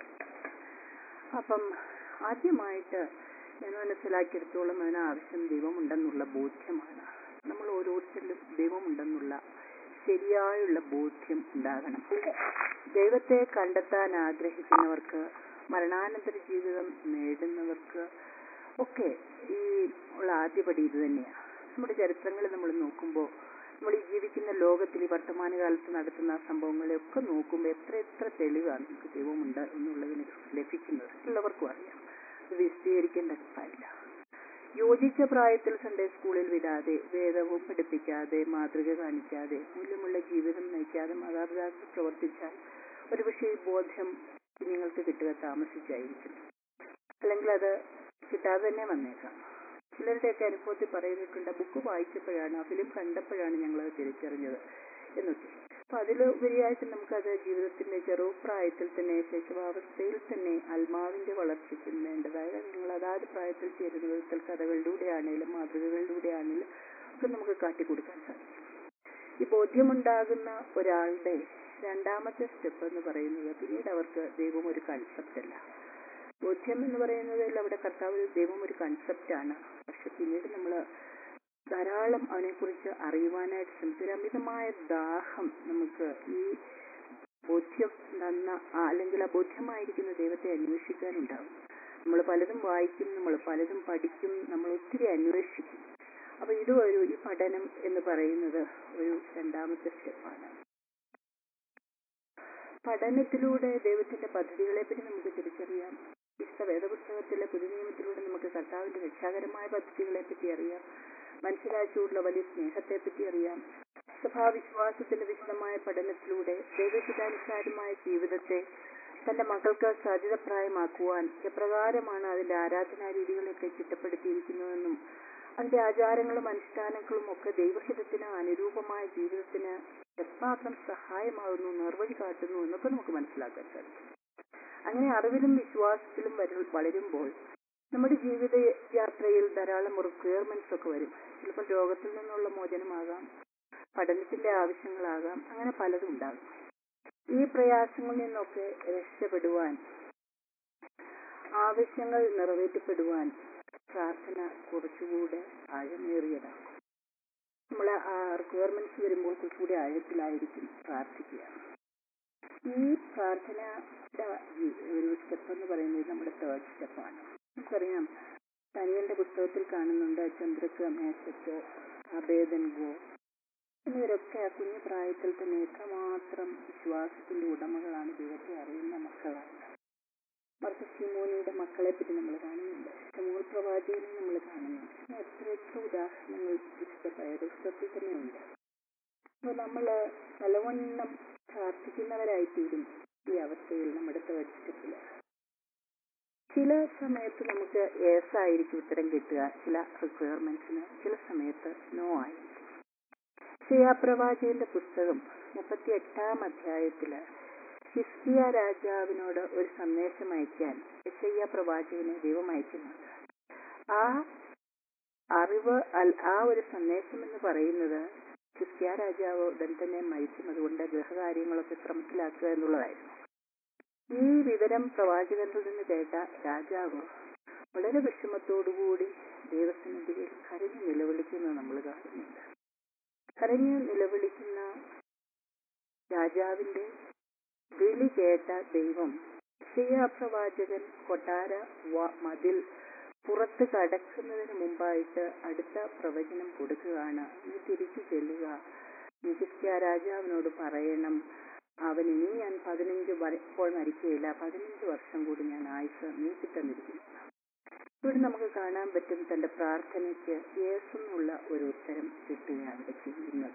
Speaker 3: അപ്പം ആദ്യമായിട്ട് ഞാൻ മനസ്സിലാക്കിയെടുത്തോളം അതിന് ആവശ്യം ദൈവമുണ്ടെന്നുള്ള ബോധ്യമാണ് നമ്മൾ ഓരോരുത്തരിലും ദൈവമുണ്ടെന്നുള്ള ശരിയായുള്ള ബോധ്യം ഉണ്ടാകണം ദൈവത്തെ കണ്ടെത്താൻ ആഗ്രഹിക്കുന്നവർക്ക് മരണാനന്തര ജീവിതം നേടുന്നവർക്ക് ഒക്കെ ഈ ഉള്ള ആദ്യപടി ഇത് തന്നെയാണ് നമ്മുടെ ചരിത്രങ്ങൾ നമ്മൾ നോക്കുമ്പോൾ നമ്മൾ ഈ ജീവിക്കുന്ന ലോകത്തിൽ ഈ വർത്തമാനകാലത്ത് നടത്തുന്ന സംഭവങ്ങളെയൊക്കെ നോക്കുമ്പോൾ എത്ര എത്ര തെളിവാണ് നമുക്ക് ദൈവമുണ്ട് എന്നുള്ളതിന് ലഭിക്കുന്നത് എല്ലാവർക്കും അറിയാം ഇത് വിശദീകരിക്കേണ്ട കാര്യമില്ല യോജിച്ച പ്രായത്തിൽ സൺഡേ സ്കൂളിൽ വിടാതെ വേദവും പഠിപ്പിക്കാതെ മാതൃക കാണിക്കാതെ മൂല്യമുള്ള ജീവിതം നയിക്കാതെ മാതാപിതാക്കൾ പ്രവർത്തിച്ചാൽ ഒരുപക്ഷെ ഈ ബോധ്യം കുഞ്ഞുങ്ങൾക്ക് കിട്ടുക താമസിച്ചായിരിക്കും അല്ലെങ്കിൽ അത് കിട്ടാതെ തന്നെ വന്നേക്കാം ചിലരുടെയൊക്കെ അനുഭവത്തിൽ പറയുന്നിട്ടുണ്ട് ബുക്ക് വായിച്ചപ്പോഴാണ് ആ ഫിലിം കണ്ടപ്പോഴാണ് ഞങ്ങളത് തിരിച്ചറിഞ്ഞത് എന്നൊക്കെ അപ്പൊ അതിലുപരിയായിട്ട് നമുക്കത് ജീവിതത്തിന്റെ ചെറുപ്രായത്തിൽ തന്നെ ശൈശവാവസ്ഥയിൽ തന്നെ ആത്മാവിന്റെ വളർച്ചയ്ക്ക് വേണ്ടതായ കാര്യങ്ങൾ അതാത് പ്രായത്തിൽ ചേരുന്ന വിധത്തിൽ കഥകളിലൂടെയാണേലും മാതൃകകളിലൂടെയാണേലും ഒക്കെ നമുക്ക് കാട്ടിക്കൊടുക്കാൻ സാധിക്കും ഈ ബോധ്യമുണ്ടാകുന്ന ഒരാളുടെ രണ്ടാമത്തെ സ്റ്റെപ്പ് എന്ന് പറയുന്നത് പിന്നീട് അവർക്ക് ദൈവം ഒരു കൺസെപ്റ്റ് അല്ല ബോധ്യം എന്ന് പറയുന്നതിൽ അവിടെ കർത്താവ് ദൈവം ഒരു കൺസെപ്റ്റാണ് പക്ഷെ പിന്നീട് നമ്മൾ ധാരാളം അവനെക്കുറിച്ച് അറിയുവാനായിട്ട് ശ്രമിക്കും ഒരു അമിതമായ ദാഹം നമുക്ക് ഈ ബോധ്യം തന്ന ആ, അല്ലെങ്കിൽ ആ ബോധ്യമായിരിക്കുന്ന ദൈവത്തെ അന്വേഷിക്കാനുണ്ടാകും നമ്മൾ പലതും വായിക്കും നമ്മൾ പലതും പഠിക്കും നമ്മൾ ഒത്തിരി അന്വേഷിക്കും അപ്പൊ ഇത് ഒരു ഈ പഠനം എന്ന് പറയുന്നത് ഒരു രണ്ടാമത്തെ സ്റ്റെപ്പാണ് പഠനത്തിലൂടെ ദൈവത്തിന്റെ പദ്ധതികളെ പറ്റി നമുക്ക് തിരിച്ചറിയാം വിശുദ്ധ വേദപുസ്തകത്തിലെ പുതുനിയമത്തിലൂടെ നമുക്ക് കർത്താവിന്റെ രക്ഷാകരമായ പദ്ധതികളെ പറ്റി അറിയാം മനുഷ്യരാശിയോടുള്ള വലിയ സ്നേഹത്തെ പറ്റി അറിയാം സഭാവിശ്വാസത്തിന്റെ വിശദമായ പഠനത്തിലൂടെ ദൈവഹിതാനുസാരമായ ജീവിതത്തെ തന്റെ മക്കൾക്ക് സാധ്യതപ്രായമാക്കുവാൻ എപ്രകാരമാണ് അതിന്റെ ആരാധനാ രീതികളൊക്കെ ചിട്ടപ്പെടുത്തിയിരിക്കുന്നതെന്നും അതിന്റെ ആചാരങ്ങളും അനുഷ്ഠാനങ്ങളും ഒക്കെ ദൈവഹിതത്തിന് അനുരൂപമായ ജീവിതത്തിന് എത്രമാത്രം സഹായമാകുന്നു നിർവഴി കാട്ടുന്നു എന്നൊക്കെ നമുക്ക് മനസ്സിലാക്കാൻ സാധിക്കും അങ്ങനെ അറിവിലും വിശ്വാസത്തിലും വരു- വളരുമ്പോൾ നമ്മുടെ ജീവിത യാത്രയിൽ ധാരാളം റിക്വയർമെന്റ്സ് ഒക്കെ വരും ചിലപ്പോൾ രോഗത്തിൽ നിന്നുള്ള മോചനമാകാം പഠനത്തിന്റെ ആവശ്യങ്ങളാകാം അങ്ങനെ പലതും ഉണ്ടാകും ഈ പ്രയാസങ്ങളിൽ നിന്നൊക്കെ രക്ഷപ്പെടുവാൻ ആവശ്യങ്ങൾ നിറവേറ്റപ്പെടുവാൻ പ്രാർത്ഥന കുറച്ചുകൂടെ ആഴമേറിയതാകും നമ്മൾ ആ റിക്വയർമെന്റ്സ് വരുമ്പോൾ കുറച്ചുകൂടി ആഴത്തിലായിരിക്കും പ്രാർത്ഥിക്കുക ഈ പ്രാർത്ഥനയുടെ ഈ ഒരു സ്റ്റെപ്പ് എന്ന് പറയുന്നത് നമ്മുടെ തേർഡ് സ്റ്റെപ്പാണ് നമുക്കറിയാം തനിയന്റെ പുസ്തകത്തിൽ കാണുന്നുണ്ട് ചന്ദ്രക്ക് മേശക്ക് അഭേദൻ ഗോ എന്നിവരൊക്കെ ആ കുഞ്ഞു പ്രായത്തിൽ തന്നെ എത്രമാത്രം വിശ്വാസത്തിന്റെ ഉടമകളാണ് ദൈവത്തെ അറിയുന്ന മക്കളാണ് മർത്തസിമോനിയുടെ മക്കളെ പറ്റി നമ്മൾ കാണുന്നുണ്ട് സമൂഹ പ്രവാചകനെ നമ്മൾ കാണുന്നുണ്ട് അങ്ങനെ എത്ര എത്ര ഉദാഹരണങ്ങൾ വിശുദ്ധ പൈതൃകത്തിൽ തന്നെ ഉണ്ട് അപ്പൊ നമ്മള് നല്ലവണ്ണം പ്രാർത്ഥിക്കുന്നവരായിത്തീരും ഈ അവസ്ഥയിൽ നമ്മുടെ തേർഡ് സ്റ്റെപ്പില് ചില സമയത്ത് നമുക്ക് യേസ് ആയിരിക്കും ഉത്തരം കിട്ടുക ചില റിക്വയർമെന്റ്സിന് ചില സമയത്ത് നോ ആയിരിക്കും പ്രവാചകന്റെ പുസ്തകം മുപ്പത്തി എട്ടാം അധ്യായത്തില് ഹിസ്കിയ രാജാവിനോട് ഒരു സന്ദേശം അയക്കാൻ യശയ്യ പ്രവാചകനെ ദൈവം അയക്കുന്നുണ്ട് ആ അറിവ് അൽ- ആ ഒരു സന്ദേശം എന്ന് പറയുന്നത് ഹിസ്കിയ രാജാവ് ഉടൻ തന്നെ മരിക്കും അതുകൊണ്ട് ഗൃഹകാര്യങ്ങളൊക്കെ ക്രമത്തിലാക്കുക എന്നുള്ളതായിരുന്നു ഈ വിവരം പ്രവാചകനിൽ നിന്ന് കേട്ട രാജാവ് വളരെ വിഷമത്തോടുകൂടി ദൈവസന്നിധിയിൽ കരഞ്ഞു നിലവിളിക്കുന്നത് നമ്മൾ കാണുന്നുണ്ട് കരഞ്ഞു നിലവിളിക്കുന്ന രാജാവിന്റെ വിളി കേട്ട ദൈവം ഷിയ പ്രവാചകൻ കൊട്ടാര വ- മതിൽ പുറത്ത് കടക്കുന്നതിന് മുമ്പായിട്ട് അടുത്ത പ്രവചനം കൊടുക്കുകയാണ് നീ തിരിച്ചു ചെല്ലുക നിജിസ്യ രാജാവിനോട് പറയണം അവൻ ഇനി ഞാൻ പതിനഞ്ച് വര- ഇപ്പോൾ മരിക്കുകയില്ല പതിനഞ്ച് വർഷം കൂടി ഞാൻ ആയുസ് നീട്ടിത്തന്നിരിക്കുന്നു ഇവിടെ നമുക്ക് കാണാൻ പറ്റും തന്റെ പ്രാർത്ഥനയ്ക്ക് യേസെന്നുള്ള ഒരു ഉത്തരം കിട്ടുകയാണ് അവിടെ ചെയ്യുന്നത്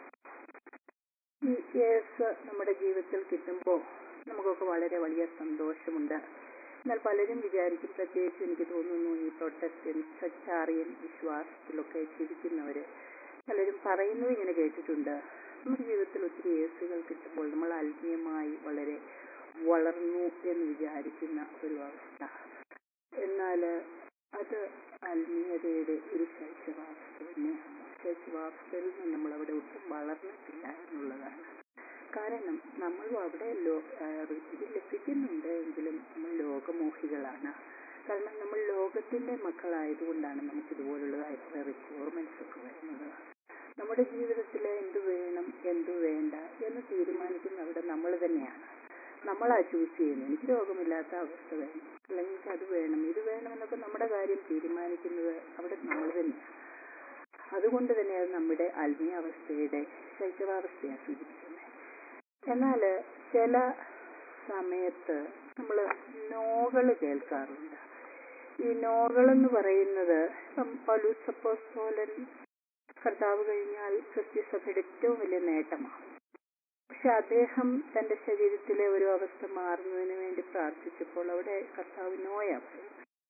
Speaker 3: ഈ യേസ് നമ്മുടെ ജീവിതത്തിൽ കിട്ടുമ്പോൾ നമുക്കൊക്കെ വളരെ വലിയ സന്തോഷമുണ്ട് എന്നാൽ പലരും വിചാരിക്കും പ്രത്യേകിച്ച് എനിക്ക് തോന്നുന്നു ഈ പ്രൊട്ടസ്റ്റൻ സച്ചാറിയൻ വിശ്വാസത്തിലൊക്കെ ജീവിക്കുന്നവര് പലരും പറയുന്നത് ഇങ്ങനെ കേട്ടിട്ടുണ്ട് നമ്മുടെ ജീവിതത്തിൽ ഒത്തിരി യേസുകൾ കിട്ടുമ്പോൾ നമ്മൾ ആത്മീയമായി വളരെ വളർന്നു എന്ന് വിചാരിക്കുന്ന ഒരു അവസ്ഥ എന്നാൽ അത് ആത്മീയതയുടെ ഒരു ശൈശവാവസ്ഥ തന്നെയാണ് ശൈശവാവസ്ഥയിൽ നിന്ന് നമ്മൾ അവിടെ ഒട്ടും വളർന്നിട്ടില്ല എന്നുള്ളതാണ് കാരണം നമ്മളും അവിടെ ലോ ആ, ഇത് ലഭിക്കുന്നുണ്ട് എങ്കിലും നമ്മൾ ലോകമോഹികളാണ് കാരണം നമ്മൾ ലോകത്തിന്റെ മക്കളായതുകൊണ്ടാണ് നമുക്ക് ഇതുപോലുള്ളതായിട്ടുള്ള റിക്വയർമെന്റ്സ് ഒക്കെ വരുന്നത് നമ്മുടെ ജീവിതത്തിൽ എന്ത് വേണം എന്ത് വേണ്ട എന്ന് തീരുമാനിക്കുന്ന അവിടെ നമ്മൾ തന്നെയാണ് നമ്മളാ ചൂസ് ചെയ്യുന്നത് എനിക്ക് രോഗമില്ലാത്ത അവസ്ഥ വേണം അല്ലെങ്കിൽ എനിക്ക് അത് വേണം ഇത് വേണം എന്നൊക്കെ നമ്മുടെ കാര്യം തീരുമാനിക്കുന്നത് അവിടെ നമ്മൾ തന്നെയാണ് അതുകൊണ്ട് തന്നെ അത് നമ്മുടെ ആത്മീയ അവസ്ഥയുടെ ശൈശവാവസ്ഥയാണ് സൂചിപ്പിക്കുന്നത് എന്നാൽ ചില സമയത്ത് നമ്മൾ നോകൾ കേൾക്കാറുണ്ട് ഈ നോകൾ എന്ന് പറയുന്നത് ഇപ്പം പൗലൂസ് അപ്പോസ്തലൻ കർത്താവ് കഴിഞ്ഞാൽ ക്രിസ്ത്യസഭയുടെ ഏറ്റവും വലിയ നേട്ടമാണ് പക്ഷെ അദ്ദേഹം തന്റെ ശരീരത്തിലെ ഒരു അവസ്ഥ മാറുന്നതിന് വേണ്ടി പ്രാർത്ഥിച്ചപ്പോൾ അവിടെ കർത്താവ് നോയ പറയുന്നത്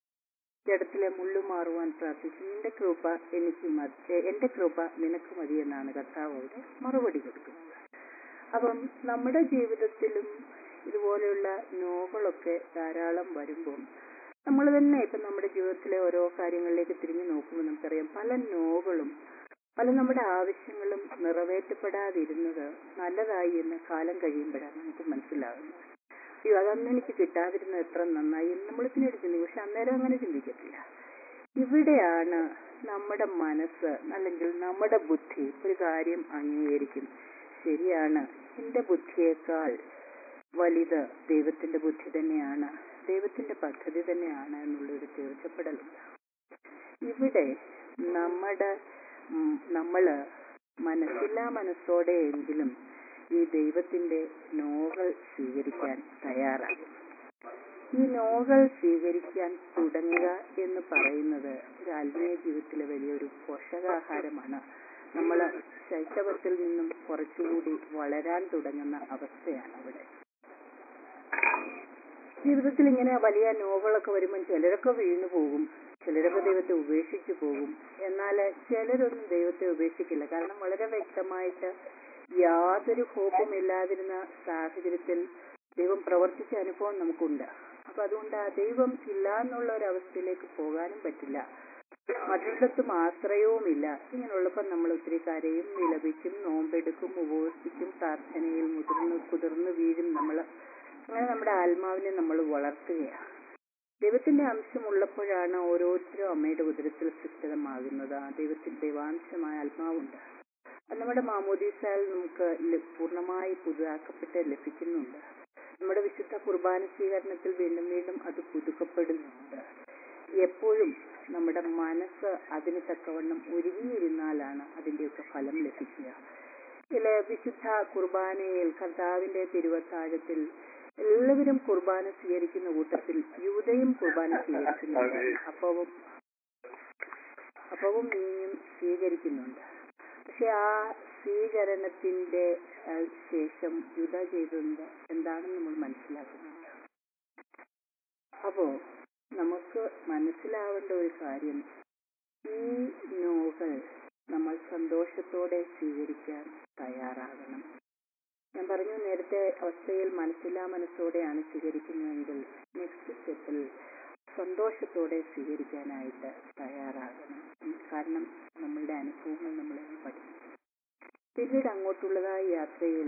Speaker 3: ജഡത്തിലെ മുള്ളു മാറുവാൻ പ്രാർത്ഥിച്ചു നിന്റെ കൃപ എനിക്ക് മതി ഏ, എന്റെ കൃപ നിനക്ക് മതി എന്നാണ് കർത്താവ് അവിടെ മറുപടി കൊടുക്കുന്നത് അപ്പം നമ്മുടെ ജീവിതത്തിലും ഇതുപോലെയുള്ള നോകളൊക്കെ ധാരാളം വരുമ്പോൾ നമ്മൾ തന്നെ ഇപ്പം നമ്മുടെ ജീവിതത്തിലെ ഓരോ കാര്യങ്ങളിലേക്ക് തിരിഞ്ഞു നോക്കുമ്പോൾ നമുക്കറിയാം പല നോകളും പല നമ്മുടെ ആവശ്യങ്ങളും നിറവേറ്റപ്പെടാതിരുന്നത് നല്ലതായി എന്ന് കാലം കഴിയുമ്പോഴാണ് നമുക്ക് മനസ്സിലാകുന്നത് അയ്യോ അതന്ന് എനിക്ക് കിട്ടാതിരുന്നത് എത്ര നന്നായി എന്ന് നമ്മൾ പിന്നീട് ചിന്തിക്കും പക്ഷെ അന്നേരം അങ്ങനെ ചിന്തിക്കത്തില്ല ഇവിടെയാണ് നമ്മുടെ മനസ്സ് അല്ലെങ്കിൽ നമ്മുടെ ബുദ്ധി ഒരു കാര്യം അംഗീകരിക്കും ശരിയാണ് എന്റെ ബുദ്ധിയേക്കാൾ വലുത് ദൈവത്തിന്റെ ബുദ്ധി തന്നെയാണ് ദൈവത്തിന്റെ പദ്ധതി തന്നെയാണ് എന്നുള്ളൊരു തീർച്ചപ്പെടലുണ്ട് ഇവിടെ നമ്മുടെ ഉം, നമ്മള് മനസ്സില്ലാ മനസ്സോടെയെങ്കിലും ഈ ദൈവത്തിന്റെ നോകൾ സ്വീകരിക്കാൻ തയ്യാറാകും ഈ നോകൾ സ്വീകരിക്കാൻ തുടങ്ങുക എന്ന് പറയുന്നത് ഒരു ആത്മീയ ജീവിതത്തിലെ വലിയൊരു പോഷകാഹാരമാണ് നമ്മൾ ശൈശവത്തിൽ നിന്നും കുറച്ചുകൂടി വളരാൻ തുടങ്ങുന്ന അവസ്ഥയാണ് അവിടെ ജീവിതത്തിൽ ഇങ്ങനെ വലിയ നോവലൊക്കെ വരുമ്പോൾ ചിലരൊക്കെ വീണു പോകും ചിലരൊക്കെ ദൈവത്തെ ഉപേക്ഷിച്ചു പോകും എന്നാൽ ചിലരൊന്നും ദൈവത്തെ ഉപേക്ഷിക്കില്ല കാരണം വളരെ വ്യക്തമായിട്ട് യാതൊരു ഹോപ്പും ഇല്ലാതിരുന്ന സാഹചര്യത്തിൽ ദൈവം പ്രവർത്തിച്ച അനുഭവം നമുക്കുണ്ട് അപ്പൊ അതുകൊണ്ട് ആ ദൈവം ഇല്ല എന്നുള്ള ഒരു അവസ്ഥയിലേക്ക് പോകാനും പറ്റില്ല മറ്റുള്ളത്തും ആശ്രയവുമില്ല ഇങ്ങനെയുള്ളപ്പോൾ നമ്മൾ ഒത്തിരി കരയും വിലപിക്കും നോമ്പെടുക്കും ഉപവസിക്കും പ്രാർത്ഥനയിൽ മുതിർന്ന് കുതിർന്ന് വീഴും നമ്മൾ അങ്ങനെ നമ്മുടെ ആത്മാവിനെ നമ്മൾ വളർത്തുകയാണ് ദൈവത്തിന്റെ അംശമുള്ളപ്പോഴാണ് ഓരോരുത്തരും അമ്മയുടെ ഉദരത്തിൽ സൃഷ്ടിതമാകുന്നത് ആ ദൈവത്തിന്റെ ദൈവാംശമായ ആത്മാവുണ്ട് അത് നമ്മുടെ മാമോദീസാൽ നമുക്ക് ല- പൂർണ്ണമായി പുതുതാക്കപ്പെട്ട് ലഭിക്കുന്നുണ്ട് നമ്മുടെ വിശുദ്ധ കുർബാന സ്വീകരണത്തിൽ വീണ്ടും വീണ്ടും അത് പുതുക്കപ്പെടുന്നുണ്ട് എപ്പോഴും നമ്മുടെ മനസ്സ് അതിന് തക്കവണ്ണം ഒരുങ്ങിയിരുന്നാലാണ് അതിന്റെയൊക്കെ ഫലം ലഭിക്കുക ചില വിശുദ്ധ കുർബാനയിൽ കർത്താവിന്റെ തിരുവത്താഴത്തിൽ എല്ലാവരും കുർബാന സ്വീകരിക്കുന്ന കൂട്ടത്തിൽ യൂതയും കുർബാന സ്വീകരിക്കുന്നുണ്ട് അപ്പവും അപ്പവും മീനും സ്വീകരിക്കുന്നുണ്ട് പക്ഷെ ആ സ്വീകരണത്തിന്റെ ആ, ശേഷം യുദ്ധ ചെയ്തത് എന്താണെന്ന് നമ്മൾ മനസ്സിലാക്കുന്നുണ്ട് അപ്പോ നമുക്ക് മനസ്സിലാവേണ്ട ഒരു കാര്യം ഈ നോകൾ നമ്മൾ സന്തോഷത്തോടെ സ്വീകരിക്കാൻ തയ്യാറാകണം ഞാൻ പറഞ്ഞു നേരത്തെ അവസ്ഥയിൽ മനസ്സില്ലാ മനസ്സോടെയാണ് സ്വീകരിക്കുന്നതെങ്കിൽ നെക്സ്റ്റ് സ്റ്റെപ്പിൽ സന്തോഷത്തോടെ സ്വീകരിക്കാനായിട്ട് തയ്യാറാകണം ഉം, കാരണം നമ്മളുടെ അനുഭവങ്ങൾ നമ്മളെ പഠിക്കും പിന്നീട് അങ്ങോട്ടുള്ളതായ യാത്രയിൽ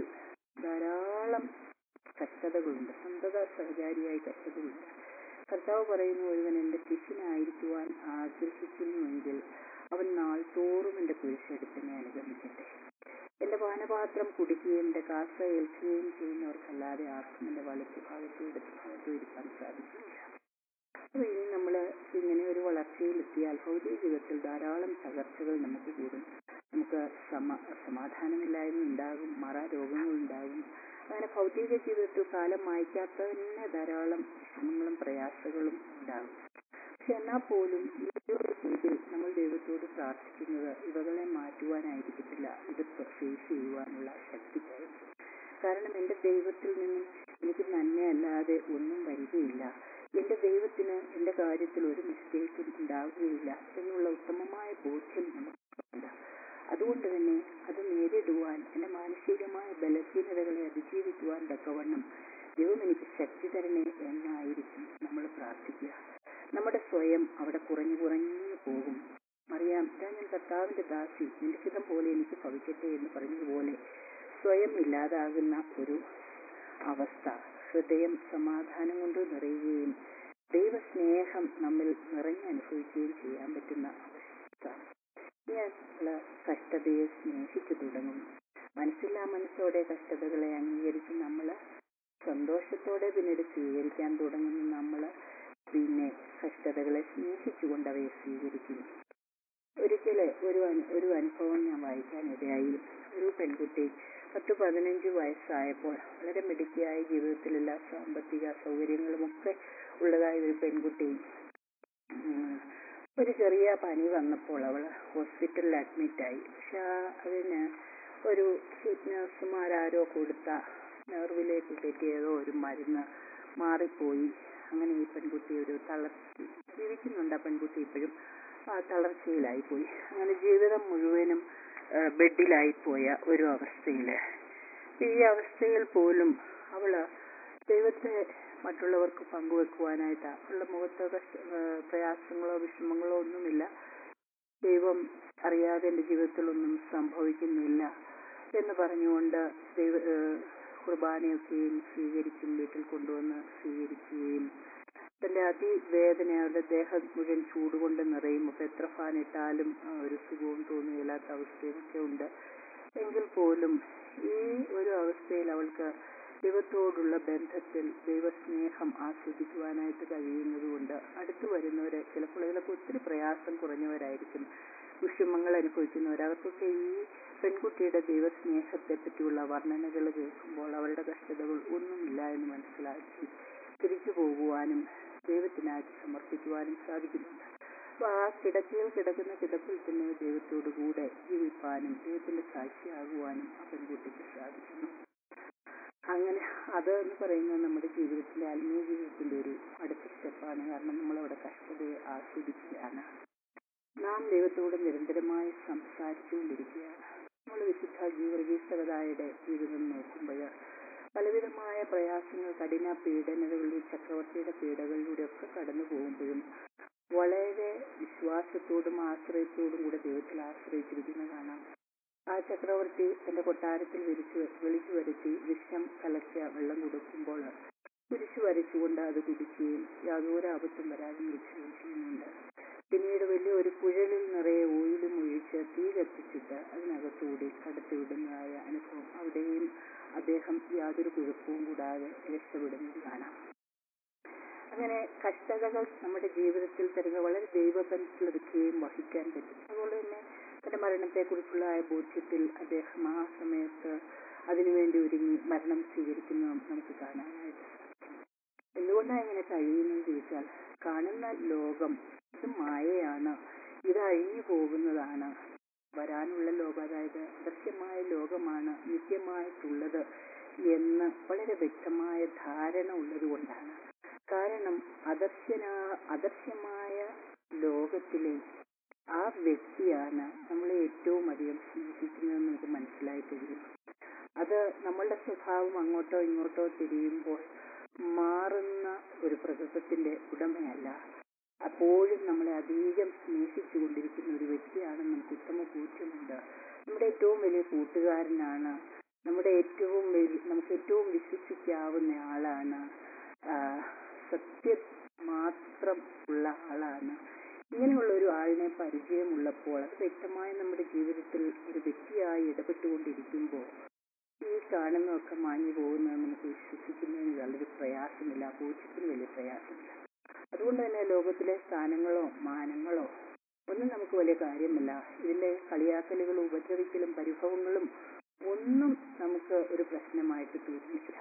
Speaker 3: ധാരാളം കഷ്ടതകളുണ്ട് സന്തത സഹചാരിയായ കഷ്ടതകളുണ്ട് കർത്താവ് പറയുന്നു ഒരുവൻ എന്റെ ശിഷ്യനായിരിക്കുവാൻ ആഗ്രഹിക്കുന്നുവെങ്കിൽ അവൻ നാൾ തോറും എന്റെ കുരിശെടുപ്പിനെ അനുഗമിക്കട്ടെ എന്റെ പാനപാത്രം കുടിക്കുകയും എന്റെ കാസ ഏൽക്കുകയും ചെയ്യുന്നവർക്കല്ലാതെ ആർക്കും എന്റെ വലത്തു ഭാഗത്തോ ഇടത്തു ഭാഗത്തോ ഇരിക്കാൻ സാധിക്കില്ല അപ്പൊ ഇനി നമ്മൾ ഇങ്ങനെ ഒരു വളർച്ചയിലെത്തിയാൽ ഭൗതിക ജീവിതത്തിൽ ധാരാളം തകർച്ചകൾ നമുക്ക് കൂടും നമുക്ക് സമ സമാധാനമില്ലായ്മ ഉണ്ടാകും മറ രോഗങ്ങൾ ഉണ്ടാകും അങ്ങനെ ഭൗതിക ജീവിതത്തിൽ കാലം മായ്ക്കാത്ത തന്നെ ധാരാളം വിഷമങ്ങളും പ്രയാസങ്ങളും ഉണ്ടാകും പക്ഷെ എന്നാൽ പോലും ഈ ഒരു രീതിയിൽ നമ്മൾ ദൈവത്തോട് പ്രാർത്ഥിക്കുന്നത് ഇവകളെ മാറ്റുവാനായിരിക്കത്തില്ല ഇത് ഫേസ് ചെയ്യുവാനുള്ള ശക്തിക്കായിരിക്കും കാരണം എന്റെ ദൈവത്തിൽ നിന്നും എനിക്ക് നന്മയല്ലാതെ ഒന്നും വരികയില്ല എന്റെ ദൈവത്തിന് എന്റെ കാര്യത്തിൽ ഒരു മിസ്റ്റേക്കും ഉണ്ടാവുകയില്ല എന്നുള്ള ഉത്തമമായ ബോധ്യം നമുക്കുണ്ട് അതുകൊണ്ട് തന്നെ അത് നേരിടുവാൻ എന്റെ മാനസികമായ ബലഹീനതകളെ അതിജീവിക്കുവാൻ തക്കവണ്ണം ദൈവം എനിക്ക് ശക്തി തരണേ എന്നായിരിക്കും നമ്മൾ പ്രാർത്ഥിക്കുക നമ്മുടെ സ്വയം അവിടെ കുറഞ്ഞു കുറഞ്ഞു പോകും അറിയാം ഇതാ ഞാൻ കർത്താവിന്റെ ദാസി നിന്റെ ഹിതം പോലെ എനിക്ക് ഭവിക്കട്ടെ എന്ന് പറഞ്ഞതുപോലെ സ്വയം ഇല്ലാതാകുന്ന ഒരു അവസ്ഥ ഹൃദയം സമാധാനം കൊണ്ട് നിറയുകയും ദൈവസ്നേഹം നമ്മിൽ നിറഞ്ഞനുഭവിക്കുകയും ചെയ്യാൻ പറ്റുന്ന അവസ്ഥ ഇങ്ങനെയുള്ള കഷ്ടതയെ സ്നേഹിച്ചു തുടങ്ങും മനസ്സില്ലാ മനസ്സോടെ കഷ്ടതകളെ അംഗീകരിച്ച് നമ്മൾ സന്തോഷത്തോടെ പിന്നീട് സ്വീകരിക്കാൻ തുടങ്ങുന്ന നമ്മൾ പിന്നെ കഷ്ടതകളെ സ്നേഹിച്ചുകൊണ്ട് അവയെ സ്വീകരിക്കുന്നു ഒരിക്കല് ഒരു അനു- ഒരു അനുഭവം ഞാൻ വായിക്കാൻ ഇടയായി ഒരു പെൺകുട്ടി പത്ത് പതിനഞ്ച് വയസ്സായപ്പോൾ വളരെ മിടുക്കിയായ ജീവിതത്തിലെല്ലാ സാമ്പത്തിക സൗകര്യങ്ങളും ഒക്കെ ഉള്ളതായ ഒരു പെൺകുട്ടി ഉം, ഒരു ചെറിയ പനി വന്നപ്പോൾ അവൾ ഹോസ്പിറ്റലിൽ അഡ്മിറ്റായി പക്ഷെ ആ- അതിന് ഒരു നഴ്സുമാരാരോ കൊടുത്ത നെർവിലേക്ക് കയറ്റിയതോ ഒരു മരുന്ന് മാറിപ്പോയി അങ്ങനെ ഈ പെൺകുട്ടി ഒരു തളർച്ച ജീവിക്കുന്നുണ്ട് ആ പെൺകുട്ടി ഇപ്പോഴും ആ തളർച്ചയിലായിപ്പോയി അങ്ങനെ ജീവിതം മുഴുവനും ആ, ബെഡിലായിപ്പോയ ഒരു അവസ്ഥയില് ഈ അവസ്ഥയിൽ പോലും അവള് ദൈവത്തെ മറ്റുള്ളവർക്ക് പങ്കുവെക്കുവാനായിട്ട് അവളുടെ മുഖത്ത് കഷ്ട- ആ, പ്രയാസങ്ങളോ വിഷമങ്ങളോ ഒന്നുമില്ല ദൈവം അറിയാതെ എൻ്റെ ജീവിതത്തിലൊന്നും സംഭവിക്കുന്നില്ല എന്ന് പറഞ്ഞുകൊണ്ട് ദൈവ ഏഹ് കുർബാനയൊക്കെയും സ്വീകരിച്ചും വീട്ടിൽ കൊണ്ടുവന്ന് സ്വീകരിക്കുകയും തന്റെ അതിവേദന അവരുടെ ദേഹം മുഴുവൻ ചൂടുകൊണ്ട് നിറയും അപ്പൊ എത്ര ഫാൻ ഇട്ടാലും ആ, ഒരു സുഖവും തോന്നുകയില്ലാത്ത അവസ്ഥയും ഒക്കെ ഉണ്ട് എങ്കിൽ പോലും ഈ ഒരു അവസ്ഥയിൽ അവൾക്ക് ദൈവത്തോടുള്ള ബന്ധത്തിൽ ദൈവസ്നേഹം ആസ്വദിക്കുവാനായിട്ട് കഴിയുന്നതുകൊണ്ട് അടുത്തു വരുന്നവരെ ചിലപ്പോൾ ഇതിലൊക്കെ ഒത്തിരി പ്രയാസം കുറഞ്ഞവരായിരിക്കും വിഷമങ്ങൾ അനുഭവിക്കുന്നവർ അവർക്കൊക്കെ ഈ പെൺകുട്ടിയുടെ ദൈവസ്നേഹത്തെ പറ്റിയുള്ള വർണ്ണനകൾ കേൾക്കുമ്പോൾ അവരുടെ കഷ്ടതകൾ ഒന്നുമില്ല എന്ന് മനസ്സിലാക്കി തിരിച്ചു പോകുവാനും ദൈവത്തിനായിട്ട് സമർപ്പിക്കുവാനും സാധിക്കുന്നുണ്ട് അപ്പൊ ആ കിടക്കയിൽ കിടക്കുന്ന കിടപ്പിൽ തന്നെ ദൈവത്തോടു കൂടെ ജീവിപ്പാനും ദൈവത്തിന്റെ സാക്ഷിയാകുവാനും ആ പെൺകുട്ടിക്ക് സാധിക്കുന്നു അങ്ങനെ അത് എന്ന് പറയുന്നത് നമ്മുടെ ജീവിതത്തിലെ ആത്മീയ ജീവിതത്തിന്റെ ഒരു അടുത്ത സ്റ്റെപ്പാണ് കാരണം നമ്മളവിടെ കഷ്ടതയെ ആസ്വദിക്കുകയാണ് നാം ദൈവത്തോട് നിരന്തരമായി സംസാരിച്ചുകൊണ്ടിരിക്കുകയാണ് നമ്മൾ വിശുദ്ധ ജീവർഗീസകതായുടെ ജീവിതം നോക്കുമ്പോൾ പലവിധമായ പ്രയാസങ്ങൾ കഠിന പീഡനകളിലൂടെ ചക്രവർത്തിയുടെ പീഡകളിലൂടെ ഒക്കെ കടന്നു പോകുമ്പോഴും വളരെ വിശ്വാസത്തോടും ആശ്രയത്തോടും കൂടെ ദൈവത്തിൽ ആശ്രയിച്ചിരിക്കുന്ന കാണാം ആ ചക്രവർത്തി തന്റെ കൊട്ടാരത്തിൽ വിളിച്ചു വിളിച്ചു വരുത്തി വിഷം കലക്കിയ വെള്ളം കൊടുക്കുമ്പോൾ കുരിശു വരച്ചുകൊണ്ട് അത് കുടിക്കുകയും യാതൊരു ആപത്തും വരാതെ നിൽക്കുകയും ചെയ്യുന്നുണ്ട് പിന്നീട് വലിയ ഒരു കുഴലിൽ നിറയെ ഓയിലും ഒഴിച്ച് തീ കത്തിച്ചിട്ട് അതിനകത്തുകൂടി കടത്തിവിടുന്നതായ അനുഭവം അവിടെയും അദ്ദേഹം യാതൊരു കുഴപ്പവും കൂടാതെ രക്ഷപ്പെടുന്നത് കാണാം അങ്ങനെ കഷ്ടതകൾ നമ്മുടെ ജീവിതത്തിൽ തരുന്ന വളരെ ദൈവബന്ധത്തിലെടുക്കുകയും വഹിക്കാൻ പറ്റും അതുപോലെ തന്നെ തന്റെ മരണത്തെക്കുറിച്ചുള്ള ആ ബോധ്യത്തിൽ അദ്ദേഹം ആ സമയത്ത് അതിനുവേണ്ടി ഒരുങ്ങി മരണം സ്വീകരിക്കുന്നതും നമുക്ക് കാണാനായിട്ട് സാധിക്കും എന്തുകൊണ്ടാണ് ഇങ്ങനെ കഴിയുന്നതെന്ന് ചോദിച്ചാൽ കാണുന്ന ലോകം ഇത് മായയാണ് ഇത് അഴിഞ്ഞു പോകുന്നതാണ് വരാനുള്ള ലോകം അതായത് ദൃശ്യമായ ലോകമാണ് നിത്യമായിട്ടുള്ളത് എന്ന് വളരെ വ്യക്തമായ ധാരണ ഉള്ളത് കൊണ്ടാണ് കാരണം അദർശനാ അദർശ്യമായ ലോകത്തിലെ ആ വ്യക്തിയാണ് നമ്മളെ ഏറ്റവും അധികം സ്നേഹിക്കുന്നതെന്ന് നമുക്ക് മനസ്സിലായി കഴിയും അത് നമ്മളുടെ സ്വഭാവം അങ്ങോട്ടോ ഇങ്ങോട്ടോ തിരിയുമ്പോൾ മാറുന്ന ഒരു പ്രകൃതത്തിന്റെ ഉടമയല്ല അപ്പോഴും നമ്മളെ അധികം സ്നേഹിച്ചു കൊണ്ടിരിക്കുന്ന ഒരു വ്യക്തിയാണെന്ന് നമുക്ക് ഉത്തമ ബോധ്യമുണ്ട് നമ്മുടെ ഏറ്റവും വലിയ കൂട്ടുകാരനാണ് നമ്മുടെ ഏറ്റവും വലിയ നമുക്ക് ഏറ്റവും വിശ്വസിക്കാവുന്ന ആളാണ് ആ, സത്യം മാത്രം ഉള്ള ആളാണ് ഇങ്ങനെയുള്ള ഒരു ആളിനെ പരിചയമുള്ളപ്പോൾ അത് വ്യക്തമായി നമ്മുടെ ജീവിതത്തിൽ ഒരു വ്യക്തിയായി ഇടപെട്ടുകൊണ്ടിരിക്കുമ്പോൾ ഈ കാണുന്നതൊക്കെ മാഞ്ഞു പോകുന്നത് നമുക്ക് വിശ്വസിക്കുന്നതിന് വളരെ പ്രയാസമില്ല ബോധ്യത്തിന് വലിയ പ്രയാസമില്ല അതുകൊണ്ട് തന്നെ ലോകത്തിലെ സ്ഥാനങ്ങളോ മാനങ്ങളോ ഒന്നും നമുക്ക് വലിയ കാര്യമല്ല ഇതിന്റെ കളിയാക്കലുകളും ഉപദ്രവിക്കലും പരിഭവങ്ങളും ഒന്നും നമുക്ക് ഒരു പ്രശ്നമായിട്ട് തോന്നുന്നില്ല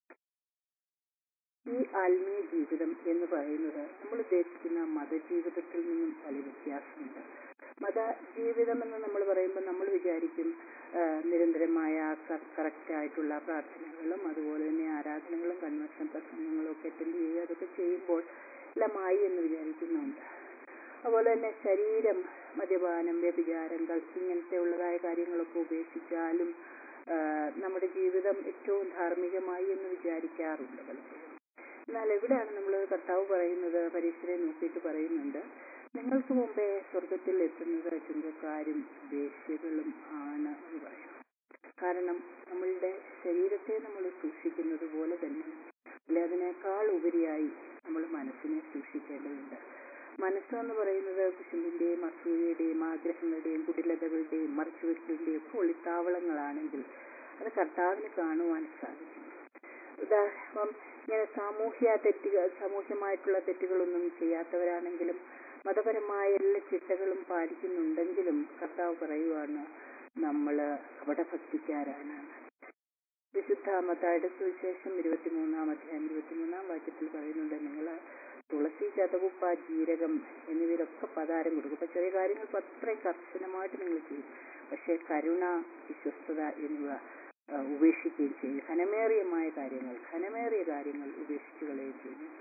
Speaker 3: ഈ ആത്മീയ ജീവിതം എന്ന് പറയുന്നത് നമ്മൾ ഉദ്ദേശിക്കുന്ന മതജീവിതത്തിൽ നിന്നും വലിയ വ്യത്യാസമുണ്ട് മത ജീവിതം എന്ന് നമ്മൾ പറയുമ്പോൾ നമ്മൾ വിചാരിക്കും ആ, നിരന്തരമായ കറക്റ്റ് ആയിട്ടുള്ള പ്രാർത്ഥനകളും അതുപോലെ തന്നെ ആരാധനകളും കൺവെൻഷൻ പ്രസംഗങ്ങളും ഒക്കെ അറ്റൻഡ് ചെയ്യുക അതൊക്കെ ചെയ്യുമ്പോൾ എല്ലാമായി എന്ന് വിചാരിക്കുന്നുണ്ട് അതുപോലെ തന്നെ ശരീരം മദ്യപാനം വ്യഭിചാരങ്ങൾ ഇങ്ങനത്തെ ഉള്ളതായ കാര്യങ്ങളൊക്കെ ഉപേക്ഷിച്ചാലും ആ, നമ്മുടെ ജീവിതം ഏറ്റവും ധാർമ്മികമായി എന്ന് വിചാരിക്കാറുണ്ട് പലപ്പോഴും എന്നാൽ എവിടെയാണ് നമ്മൾ കർത്താവ് പറയുന്നത് പരീക്ഷരെ നോക്കിയിട്ട് പറയുന്നുണ്ട് നിങ്ങൾക്ക് മുമ്പേ സ്വർഗത്തിൽ എത്തുന്നത് ചുങ്കക്കാരും വേശ്യകളും ആണ് എന്ന് പറയും കാരണം നമ്മളുടെ ശരീരത്തെ നമ്മൾ സൂക്ഷിക്കുന്നത് പോലെ തന്നെ അല്ലെ അതിനേക്കാൾ ഉപരിയായി നമ്മൾ മനസ്സിനെ സൂക്ഷിക്കേണ്ടതുണ്ട് മനസ്സെന്ന് പറയുന്നത് കുശുമ്പിന്റെയും അസൂയയുടെയും ആഗ്രഹങ്ങളുടെയും കുടിലതകളുടെയും മറിച്ചുവെക്കലിന്റെയും ഒക്കെ ഒളിത്താവളങ്ങളാണെങ്കിൽ അത് കർത്താവിന് കാണുവാൻ സാധിക്കും ഉദാഹരണം ഇങ്ങനെ സാമൂഹ്യ തെറ്റുകൾ സാമൂഹ്യമായിട്ടുള്ള തെറ്റുകളൊന്നും ചെയ്യാത്തവരാണെങ്കിലും മതപരമായ എല്ലാ ചിട്ടകളും പാലിക്കുന്നുണ്ടെങ്കിലും കർത്താവ് പറയുവാണ് നമ്മള് കപടഭക്തിക്കാരാണ് വിശുദ്ധ മത്തായുടെ സുവിശേഷം ഇരുപത്തിമൂന്നാം അധ്യായം ഇരുപത്തിമൂന്നാം വാക്യത്തിൽ പറയുന്നുണ്ട് നിങ്ങൾ തുളസി ചതവുപ്പ ജീരകം എന്നിവയിലൊക്കെ പതാരം കൊടുക്കും അപ്പൊ ചെറിയ കാര്യങ്ങൾ അത്രയും കർശനമായിട്ട് നിങ്ങൾ ചെയ്യും പക്ഷെ കരുണ വിശ്വസ്തത എന്നിവ ആ, ഉപേക്ഷിക്കുകയും ചെയ്യും ഘനമേറിയമായ കാര്യങ്ങൾ ഘനമേറിയ കാര്യങ്ങൾ ഉപേക്ഷിച്ചു കളയുകയും ചെയ്യും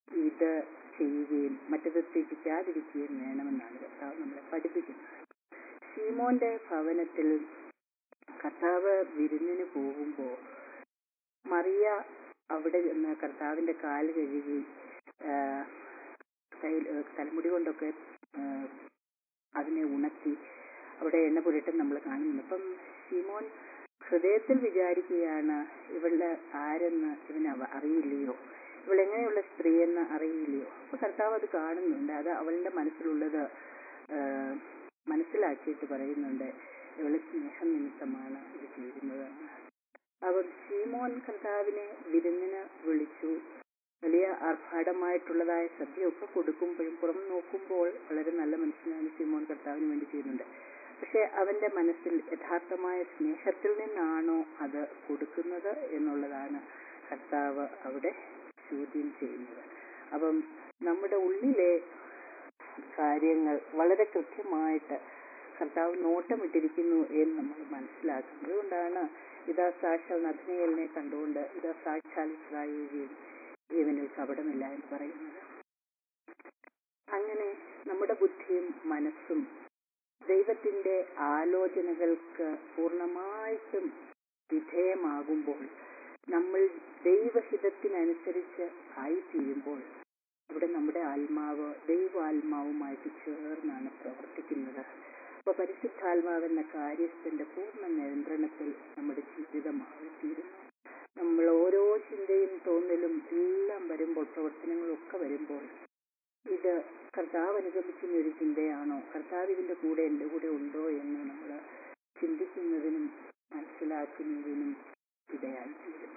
Speaker 3: ഇത് ചെയ്യുകയും മറ്റത് ത്യജിക്കാതിരിക്കുകയും വേണമെന്നാണ് കർത്താവ് നമ്മളെ പഠിപ്പിക്കുന്നത് ശീമോന്റെ ഭവനത്തിൽ കർത്താവ് വിരുന്നിന് പോകുമ്പോൾ മറിയ അവിടെ നിന്ന് കർത്താവിന്റെ കാല് കഴുകി ആ, കയ്യിൽ ഏ, തലമുടി കൊണ്ടൊക്കെ ആ, അതിനെ ഉണക്കി അവിടെ എണ്ണ പുരട്ടും നമ്മൾ കാണുന്നുണ്ട് അപ്പം ശിമോൻ ഹൃദയത്തിൽ വിചാരിക്കുകയാണ് ഇവളുടെ ആരെന്ന് ഇവന് അവ- അറിയില്ലയോ ഇവളെങ്ങനെയുള്ള സ്ത്രീയെന്ന് അറിയില്ലയോ അപ്പൊ കർത്താവ് അത് കാണുന്നുണ്ട് അത് അവളുടെ മനസ്സിലുള്ളത് ആ, മനസ്സിലാക്കിയിട്ട് പറയുന്നുണ്ട് ഇവള് സ്നേഹം നിമിത്തമാണ് ഇത് ചെയ്യുന്നത് അവർ ശീമോൻ കർത്താവിനെ വിരുന്നിന് വിളിച്ചു വലിയ ആർഭാടമായിട്ടുള്ളതായ സദ്യയൊക്കെ കൊടുക്കുമ്പോഴും പുറം നോക്കുമ്പോൾ വളരെ നല്ല മനുഷ്യനാണ് ശീമോൻ കർത്താവിന് വേണ്ടി ചെയ്യുന്നുണ്ട് പക്ഷെ അവന്റെ മനസ്സിൽ യഥാർത്ഥമായ സ്നേഹത്തിൽ നിന്നാണോ അത് കൊടുക്കുന്നത് എന്നുള്ളതാണ് കർത്താവ് അവിടെ ചോദ്യം ചെയ്യുന്നത് അപ്പം നമ്മുടെ ഉള്ളിലെ കാര്യങ്ങൾ വളരെ കൃത്യമായിട്ട് കർത്താവ് നോട്ടമിട്ടിരിക്കുന്നു എന്ന് നമ്മൾ മനസ്സിലാക്കും അതുകൊണ്ടാണ് ഇതാ സാക്ഷാൽ നഥനയലിനെ കണ്ടുകൊണ്ട് ഇതാ സാക്ഷാൽ ഇസ്രായേലിയും ഇവനിൽ കപടമില്ല എന്ന് പറയുന്നത് അങ്ങനെ നമ്മുടെ ബുദ്ധിയും മനസ്സും ദൈവത്തിന്റെ ആലോചനകൾക്ക് പൂർണ്ണമായിട്ടും വിധേയമാകുമ്പോൾ നമ്മൾ ദൈവഹിതത്തിനനുസരിച്ച് ആയിത്തീരുമ്പോൾ ഇവിടെ നമ്മുടെ ആത്മാവ് ദൈവാത്മാവുമായിട്ട് ചേർന്നാണ് പ്രവർത്തിക്കുന്നത് അപ്പൊ പരിശുദ്ധാത്മാവെന്ന കാര്യസ്ഥന്റെ പൂർണ്ണ നിയന്ത്രണത്തിൽ നമ്മുടെ ജീവിതമായിത്തീരുന്നു നമ്മൾ ഓരോ ചിന്തയും തോന്നലും എല്ലാം വരുമ്പോൾ പ്രവർത്തനങ്ങളും ഒക്കെ വരുമ്പോൾ ഇത് കർത്താവ് അനുഗമിക്കുന്ന ഒരു ചിന്തയാണോ കർത്താവ് ഇതിന്റെ കൂടെ എന്റെ കൂടെ ഉണ്ടോ എന്ന് നമ്മൾ ചിന്തിക്കുന്നതിനും മനസ്സിലാക്കുന്നതിനും ഇടയായിത്തീരും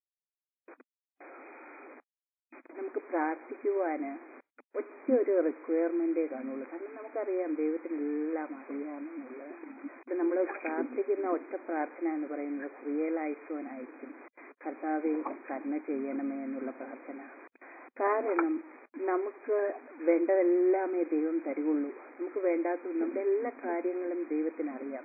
Speaker 3: നമുക്ക് പ്രാർത്ഥിക്കുവാന് ഒറ്റ ഒരു റിക്വയർമെന്റേ കാണുള്ളൂ കാരണം നമുക്കറിയാം ദൈവത്തിന് എല്ലാം അറിയാമെന്നുള്ളത് അപ്പൊ നമ്മൾ പ്രാർത്ഥിക്കുന്ന ഒറ്റ പ്രാർത്ഥന എന്ന് പറയുന്നത് റിയലൈസോനായിരിക്കും കർത്താവെ കരുണ ചെയ്യണമേ എന്നുള്ള പ്രാർത്ഥന കാരണം നമുക്ക് വേണ്ടതെല്ലാമേ ദൈവം തരുള്ളൂ നമുക്ക് വേണ്ടാത്ത നമ്മുടെ എല്ലാ കാര്യങ്ങളും ദൈവത്തിന് അറിയാം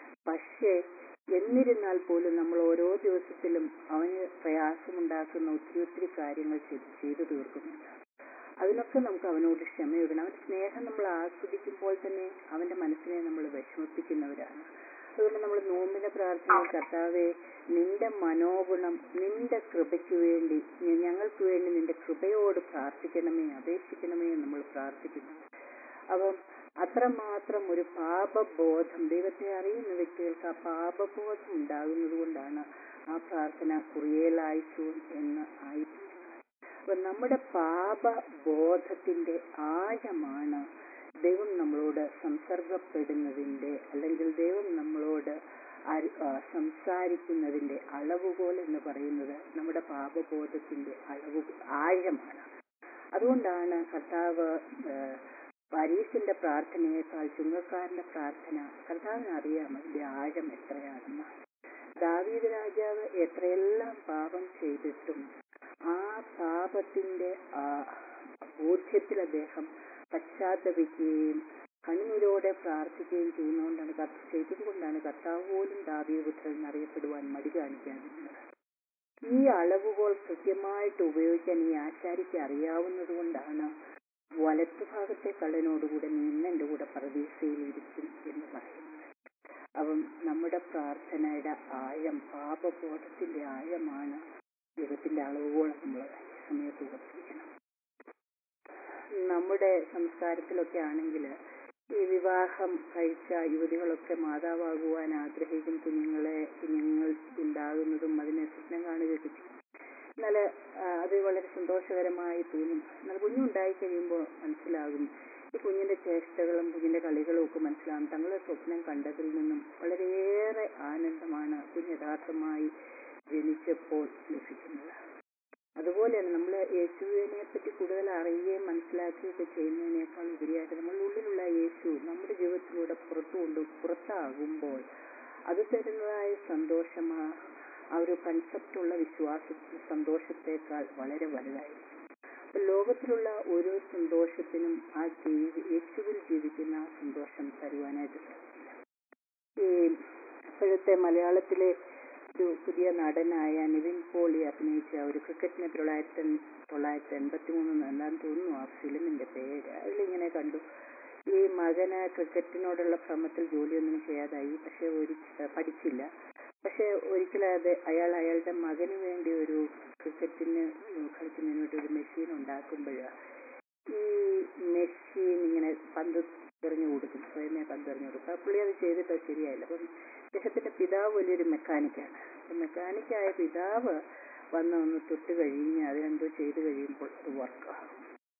Speaker 3: പക്ഷേ എന്നിരുന്നാൽ പോലും നമ്മൾ ഓരോ ദിവസത്തിലും അവന് പ്രയാസമുണ്ടാക്കുന്ന ഒത്തിരി ഒത്തിരി കാര്യങ്ങൾ ചെയ്ത് ചെയ്തു തീർക്കുന്നുണ്ട് അതിനൊക്കെ നമുക്ക് അവനോട് ക്ഷമയിടണം അവന്റെ സ്നേഹം നമ്മൾ ആസ്വദിക്കുമ്പോൾ തന്നെ അവന്റെ മനസ്സിനെ നമ്മൾ വിഷമിപ്പിക്കുന്നവരാണ് അതുകൊണ്ട് നമ്മൾ നോമ്പിന്റെ പ്രാർത്ഥന കർത്താവെ നിന്റെ മനോഗുണം നിന്റെ കൃപയ്ക്ക് വേണ്ടി ഞ- ഞങ്ങൾക്ക് വേണ്ടി നിന്റെ കൃപയോട് പ്രാർത്ഥിക്കണമേ അപേക്ഷിക്കണമേ എന്ന് നമ്മൾ പ്രാർത്ഥിക്കുന്നു അപ്പം അത്രമാത്രം ഒരു പാപബോധം ദൈവത്തെ അറിയുന്ന വ്യക്തികൾക്ക് ആ പാപബോധം ഉണ്ടാകുന്നത് കൊണ്ടാണ് ആ പ്രാർത്ഥന കുറിയലായിച്ചു എന്ന് ആയിത്തീരുന്നത് അപ്പൊ നമ്മുടെ പാപബോധത്തിന്റെ ആഴമാണ് ദൈവം നമ്മളോട് സംസർഗപ്പെടുന്നതിന്റെ അല്ലെങ്കിൽ ദൈവം നമ്മളോട് അരി- ആ, സംസാരിക്കുന്നതിന്റെ അളവുകോൽ എന്ന് പറയുന്നത് നമ്മുടെ പാപബോധത്തിന്റെ അളവ് ആഴമാണ് അതുകൊണ്ടാണ് കർത്താവ് ആ, പരീശന്റെ പ്രാർത്ഥനയേക്കാൾ ചുങ്കക്കാരന്റെ പ്രാർത്ഥന കർത്താവിന് അറിയാം അതിന്റെ ആഴം എത്രയാണെന്ന് ദാവീദ് രാജാവ് എത്രയെല്ലാം പാപം ചെയ്തിട്ടും ആ പാപത്തിന്റെ ആ ബോധ്യത്തിൽ അദ്ദേഹം പശ്ചാത്തപിക്കുകയും കണ്ണുനീരോടെ പ്രാർത്ഥിക്കുകയും ചെയ്യുന്നതുകൊണ്ടാണ് കർത്ത- ചെയ്തതുകൊണ്ടാണ് കർത്താവ് പോലും ദാവീദ് പുത്രൻ എന്നറിയപ്പെടുവാൻ മടി കാണിക്കാതിരുന്നത് ഈ അളവുകോൽ കൃത്യമായിട്ട് ഉപയോഗിക്കാൻ ഈ ആശാരിക്ക് അറിയാവുന്നത് കൊണ്ടാണ് വലത്തുഭാഗത്തെ കള്ളനോടുകൂടെ നീ ഇന്ന് എന്റെ കൂടെ പ്രതീക്ഷയിലിരിക്കും എന്ന് പറയുന്നത് അപ്പം നമ്മുടെ പ്രാർത്ഥനയുടെ ആഴം പാപബോധത്തിന്റെ ആഴമാണ് ദൈവത്തിന്റെ അളവുകോൾ നമ്മൾ ഈ സമയത്ത് ഓർത്തിരിക്കണം നമ്മുടെ സംസ്കാരത്തിലൊക്കെ ആണെങ്കിൽ ഈ വിവാഹം കഴിച്ച യുവതികളൊക്കെ മാതാവാകുവാൻ ആഗ്രഹിക്കും കുഞ്ഞുങ്ങളെ കുഞ്ഞുങ്ങൾ ഉണ്ടാകുന്നതും അതിനെ സ്വപ്നം കാണുകയൊക്കെ ചെയ്യും എന്നാൽ അത് വളരെ സന്തോഷകരമായി തോന്നും എന്നാൽ കുഞ്ഞുണ്ടായി കഴിയുമ്പോൾ മനസ്സിലാകും ഈ കുഞ്ഞിന്റെ ചേഷ്ടകളും കുഞ്ഞിന്റെ കളികളും ഒക്കെ മനസ്സിലാകും തങ്ങളെ സ്വപ്നം കണ്ടതിൽ നിന്നും വളരെയേറെ ആനന്ദമാണ് കുഞ്ഞ് യഥാർത്ഥമായി ജനിച്ചപ്പോൾ ലഭിക്കുന്നത് അതുപോലെയാണ് നമ്മൾ യേശുവിനെ പറ്റി കൂടുതൽ അറിയുകയും മനസ്സിലാക്കുകയൊക്കെ ചെയ്യുന്നതിനേക്കാൾ ഉപരിയായിട്ട് നമ്മുടെ ഉള്ളിലുള്ള യേശു നമ്മുടെ ജീവിതത്തിലൂടെ പുറത്തു കൊണ്ട് പുറത്താകുമ്പോൾ അത് തരുന്നതായ സന്തോഷം ആ ആ ഒരു കൺസെപ്റ്റുള്ള വിശ്വാസ സന്തോഷത്തെക്കാൾ വളരെ വലുതായിരിക്കും അപ്പൊ ലോകത്തിലുള്ള ഓരോ സന്തോഷത്തിനും ആ ജീവി യേശുവിൽ ജീവിക്കുന്ന ആ സന്തോഷം തരുവാനായിട്ട് സാധിക്കില്ല ഈ ഇപ്പോഴത്തെ മലയാളത്തിലെ ഒരു പുതിയ നടനായ നിവിൻ പോളി അഭിനയിച്ച ഒരു ക്രിക്കറ്റിനെ തൊള്ളായിരത്തി തൊള്ളായിരത്തി എൺപത്തി മൂന്ന് എന്നാന്ന് തോന്നുന്നു ആ ഫിലിമിന്റെ പേര് അതിലിങ്ങനെ കണ്ടു ഈ മകന് ക്രിക്കറ്റിനോടുള്ള ഭ്രമത്തിൽ ജോലിയൊന്നും ചെയ്യാതായി പക്ഷെ ഒരു പഠിച്ചില്ല പക്ഷെ ഒരിക്കലും അത് അയാൾ അയാളുടെ മകന് വേണ്ടി ഒരു ക്രിക്കറ്റിന് കളിക്കുന്നതിന് വേണ്ടി ഒരു മെഷീൻ ഉണ്ടാക്കുമ്പോൾ ഈ മെഷീൻ ഇങ്ങനെ പന്ത് എറിഞ്ഞു കൊടുക്കും സ്വയമേ പന്ത് എറിഞ്ഞു കൊടുക്കും ആ പുള്ളി അത് ചെയ്തിട്ട് അത് ശരിയായില്ല അപ്പം അദ്ദേഹത്തിന്റെ പിതാവ് വലിയൊരു മെക്കാനിക്കാണ് അപ്പം മെക്കാനിക്കായ പിതാവ് വന്ന് ഒന്ന് തൊട്ട് കഴിഞ്ഞ് അതിനെന്തോ ചെയ്ത് കഴിയുമ്പോൾ അത് വർക്കാകും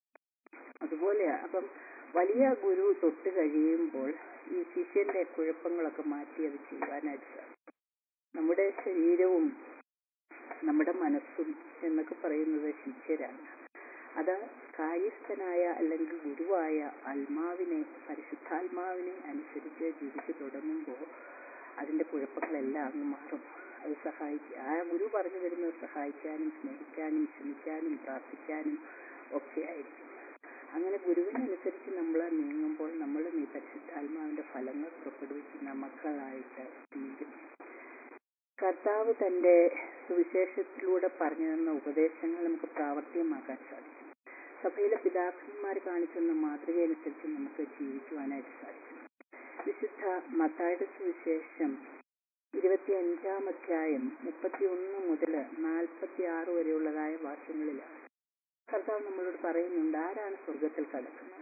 Speaker 3: അതുപോലെയാ അപ്പം വലിയ ഗുരു തൊട്ട് കഴിയുമ്പോൾ ഈ ശിഷ്യന്റെ കുഴപ്പങ്ങളൊക്കെ മാറ്റി അത് ചെയ്യുവാനായിട്ട് സാധിക്കും നമ്മുടെ ശരീരവും നമ്മുടെ മനസ്സും എന്നൊക്കെ പറയുന്നത് ശിഷ്യരാണ് അത് കാര്യസ്ഥനായ അല്ലെങ്കിൽ ഗുരുവായ ആത്മാവിനെ പരിശുദ്ധാത്മാവിനെ അനുസരിച്ച് ജീവിച്ചു തുടങ്ങുമ്പോൾ അതിന്റെ കുഴപ്പങ്ങളെല്ലാം അങ്ങ് മാറും അത് സഹായിക്കുക ആ ഗുരു പറഞ്ഞു തരുന്നത് സഹായിക്കാനും സ്നേഹിക്കാനും ക്ഷമിക്കാനും പ്രാർത്ഥിക്കാനും ഒക്കെ ആയിരിക്കും അങ്ങനെ ഗുരുവിനനുസരിച്ച് നമ്മൾ നീങ്ങുമ്പോൾ നമ്മൾ ഈ പരിശുദ്ധാത്മാവിന്റെ ഫലങ്ങൾ പുറപ്പെടുവിക്കുന്ന മക്കളായിട്ട് തീരും കർത്താവ് തന്റെ സുവിശേഷത്തിലൂടെ പറഞ്ഞു തന്ന ഉപദേശങ്ങൾ നമുക്ക് പ്രാവർത്തികമാക്കാൻ സാധിക്കും സഭയിലെ പിതാക്കന്മാർ കാണിച്ചെന്ന മാതൃകയനുസരിച്ച് നമുക്ക് ജീവിക്കുവാനായിട്ട് സാധിക്കും വിശുദ്ധ മത്തായുടെ സുവിശേഷം ഇരുപത്തിയഞ്ചാം അധ്യായം മുപ്പത്തിയൊന്ന് മുതൽ നാൽപ്പത്തി ആറ് വരെയുള്ളതായ വാക്യങ്ങളിലാണ് കർത്താവ് നമ്മളോട് പറയുന്നുണ്ട് ആരാണ് സ്വർഗത്തിൽ കിടക്കുന്നത്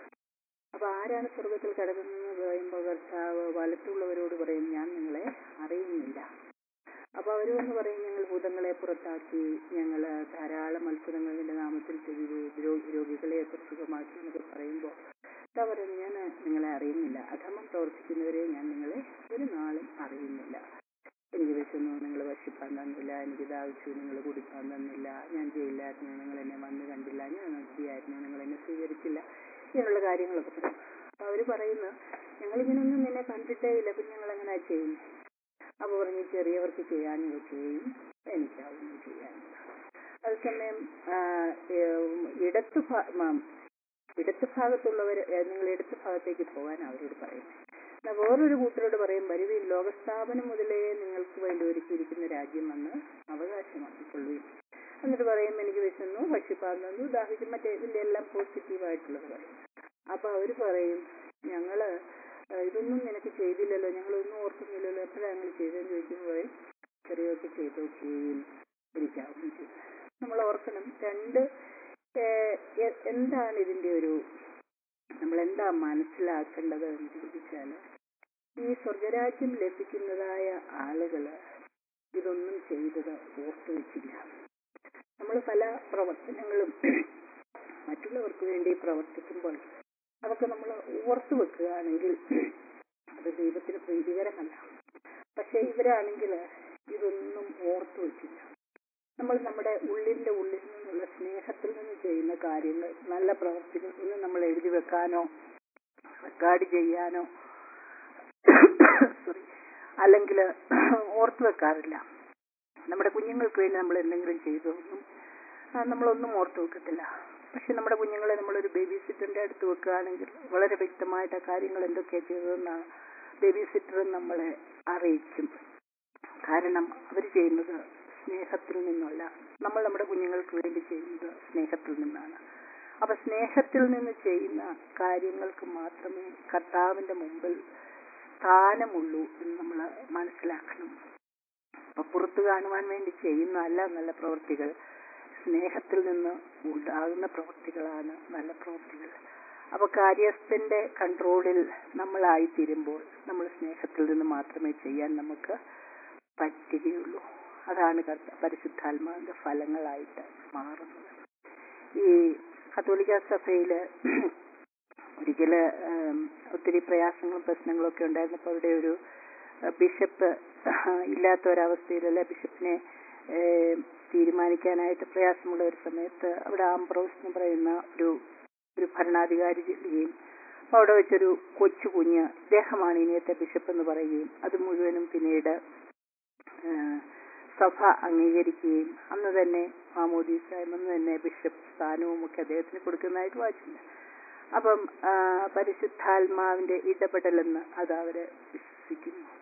Speaker 3: അപ്പൊ ആരാണ് സ്വർഗത്തിൽ കിടക്കുന്നതെന്ന് പറയുമ്പോൾ കർത്താവ് വലത്തുള്ളവരോട് പറയും ഞാൻ നിങ്ങളെ അറിയുന്നില്ല അപ്പൊ അവര് വന്ന് പറയും ഞങ്ങൾ ഭൂതങ്ങളെ പുറത്താക്കി ഞങ്ങൾ ധാരാളം അത്ഭുതങ്ങളുടെ നാമത്തിൽ ചെയ്തു രോ- രോഗികളെ ഒക്കെ സുഖമാക്കി എന്നൊക്കെ പറയുമ്പോൾ എന്താ പറയുന്നത് ഞാൻ നിങ്ങളെ അറിയുന്നില്ല അധമം പ്രവർത്തിക്കുന്നവരെ ഞാൻ നിങ്ങളെ ഒരു നാളും അറിയുന്നില്ല എനിക്ക് വിശന്നു നിങ്ങൾ ഭക്ഷിപ്പാൻ തന്നില്ല എനിക്ക് ദാഹിച്ചു നിങ്ങൾ കുടിപ്പാൻ തന്നില്ല ഞാൻ ജയിലായിരുന്നു നിങ്ങൾ എന്നെ വന്ന് കണ്ടില്ല ഞാൻ നദിയായിരുന്നു നിങ്ങൾ എന്നെ സ്വീകരിച്ചില്ല ഇങ്ങനെയുള്ള കാര്യങ്ങളൊക്കെ പറയും അപ്പൊ അവര് പറയുന്നു ഞങ്ങളിങ്ങനൊന്നും നിന്നെ കണ്ടിട്ടേ ഇല്ല പിന്നെ ഞങ്ങൾ എങ്ങനെ ചെയ്യുന്നു അപ്പൊ പറഞ്ഞു ചെറിയവർക്ക് ചെയ്യാനുള്ള ചെയ്യും എനിക്കാവുന്നു ചെയ്യാനില്ല അതേസമയം ആ, ഏം, ഇടത്ത് ഭാ- മ- ഇടത്ത് ഭാഗത്തുള്ളവർ നിങ്ങൾ ഇടത്ത് ഭാഗത്തേക്ക് പോകാൻ അവരോട് പറയും എന്നാ വേറൊരു കൂട്ടരോട് പറയും വരുവീൻ ലോകസ്ഥാപനം മുതലേ നിങ്ങൾക്ക് വേണ്ടി ഒരുക്കിയിരിക്കുന്ന രാജ്യം വന്ന് അവകാശമാക്കിക്കൊള്ളുകയും എന്നിട്ട് പറയും എനിക്ക് വിശന്നു ഭക്ഷിപ്പാൻ തന്നു ദാഹിച്ചു മറ്റേ ഇതിന്റെ എല്ലാം പോസിറ്റീവായിട്ടുള്ളത് പറയും അപ്പൊ അവര് പറയും ഞങ്ങള് ഏഹ് ഇതൊന്നും നിനക്ക് ചെയ്തില്ലല്ലോ ഞങ്ങളൊന്നും ഓർക്കുന്നില്ലല്ലോ എപ്പോഴാണ് ഞങ്ങൾ ചെയ്തതെന്ന് ചോദിക്കുമ്പോൾ പറയും ചെറിയൊക്കെ ചെയ്തു നോക്കുകയും ഇരിക്കാവുകയും ചെയ്തു നമ്മൾ ഓർക്കണം രണ്ട് ഏഹ് എ- എന്താണ് ഇതിന്റെ ഒരു നമ്മൾ എന്താ മനസ്സിലാക്കേണ്ടത് എന്ന് ചോദിച്ചാല് ഈ സ്വർഗരാജ്യം ലഭിക്കുന്നതായ ആളുകള് ഇതൊന്നും ചെയ്തത് ഓർത്തു വെച്ചില്ല നമ്മൾ പല പ്രവർത്തനങ്ങളും മറ്റുള്ളവർക്ക് വേണ്ടി പ്രവർത്തിക്കുമ്പോൾ അതൊക്കെ നമ്മൾ ഓർത്തു വെക്കുകയാണെങ്കിൽ അത് ദൈവത്തിന് പ്രീതികരമല്ല പക്ഷെ ഇവരാണെങ്കിൽ ഇതൊന്നും ഓർത്തു വെച്ചില്ല നമ്മൾ നമ്മുടെ ഉള്ളിന്റെ ഉള്ളിൽ നിന്നുള്ള സ്നേഹത്തിൽ നിന്ന് ചെയ്യുന്ന കാര്യങ്ങൾ നല്ല പ്രവർത്തികൾ ഒന്നും നമ്മൾ എഴുതി വെക്കാനോ റെക്കോർഡ് ചെയ്യാനോ സോറി അല്ലെങ്കിൽ ഓർത്തു വെക്കാറില്ല നമ്മുടെ കുഞ്ഞുങ്ങൾക്ക് വേണ്ടി നമ്മൾ എന്തെങ്കിലും ചെയ്തതൊന്നും ആ, നമ്മളൊന്നും ഓർത്തു വെക്കത്തില്ല പക്ഷെ നമ്മുടെ കുഞ്ഞുങ്ങളെ നമ്മളൊരു ബേബി സിറ്ററിന്റെ അടുത്ത് വെക്കുകയാണെങ്കിൽ വളരെ വ്യക്തമായിട്ട് ആ കാര്യങ്ങൾ എന്തൊക്കെയാണ് ചെയ്തതെന്ന് ബേബി സിറ്റർ നമ്മളെ അറിയിക്കും കാരണം അവർ ചെയ്യുന്നത് സ്നേഹത്തിൽ നിന്നല്ല നമ്മൾ നമ്മുടെ കുഞ്ഞുങ്ങൾക്ക് വേണ്ടി ചെയ്യുന്നത് സ്നേഹത്തിൽ നിന്നാണ് അപ്പൊ സ്നേഹത്തിൽ നിന്ന് ചെയ്യുന്ന കാര്യങ്ങൾക്ക് മാത്രമേ കർത്താവിന്റെ മുമ്പിൽ സ്ഥാനമുള്ളൂ എന്ന് നമ്മൾ മനസ്സിലാക്കണം അപ്പൊ പുറത്തു കാണുവാൻ വേണ്ടി ചെയ്യുന്ന അല്ല നല്ല പ്രവൃത്തികൾ സ്നേഹത്തിൽ നിന്ന് ഉണ്ടാകുന്ന പ്രവൃത്തികളാണ് നല്ല പ്രവൃത്തികൾ അപ്പൊ കാര്യസ്ഥന്റെ കൺട്രോളിൽ നമ്മളായിത്തീരുമ്പോൾ നമ്മൾ സ്നേഹത്തിൽ നിന്ന് മാത്രമേ ചെയ്യാൻ നമുക്ക് പറ്റുകയുള്ളൂ അതാണ് കർത്ത- പരിശുദ്ധാത്മാവിന്റെ ഫലങ്ങളായിട്ട് മാറുന്നത് ഈ കത്തോലിക്ക സഭയില് ഒരിക്കല് ഉം, ഒത്തിരി പ്രയാസങ്ങളും പ്രശ്നങ്ങളും ഒക്കെ ഉണ്ടായിരുന്നപ്പോൾ അവിടെ ഒരു അഹ് ബിഷപ്പ് ഇല്ലാത്ത ഒരവസ്ഥയിലല്ല ബിഷപ്പിനെ ഏം, തീരുമാനിക്കാനായിട്ട് പ്രയാസമുള്ള ഒരു സമയത്ത് അവിടെ ആംബ്രോസ് എന്ന് പറയുന്ന ഒരു ഒരു ഭരണാധികാരി ചെല്ലുകയും അപ്പൊ അവിടെ വെച്ചൊരു കൊച്ചു കുഞ്ഞ് ഇദ്ദേഹമാണ് ഇനിയത്തെ ബിഷപ്പ് എന്ന് പറയുകയും അത് മുഴുവനും പിന്നീട് ഏഹ്, സഭ അംഗീകരിക്കുകയും അന്ന് തന്നെ മാമോദീസായും അന്ന് തന്നെ ബിഷപ്പ് സ്ഥാനവും ഒക്കെ അദ്ദേഹത്തിന് കൊടുക്കുന്നതായിട്ട് വായിച്ചിട്ടുണ്ട് അപ്പം ആ, പരിശുദ്ധാത്മാവിന്റെ ഇടപെടലെന്ന് അത് അവര് വിശ്വസിക്കുന്നു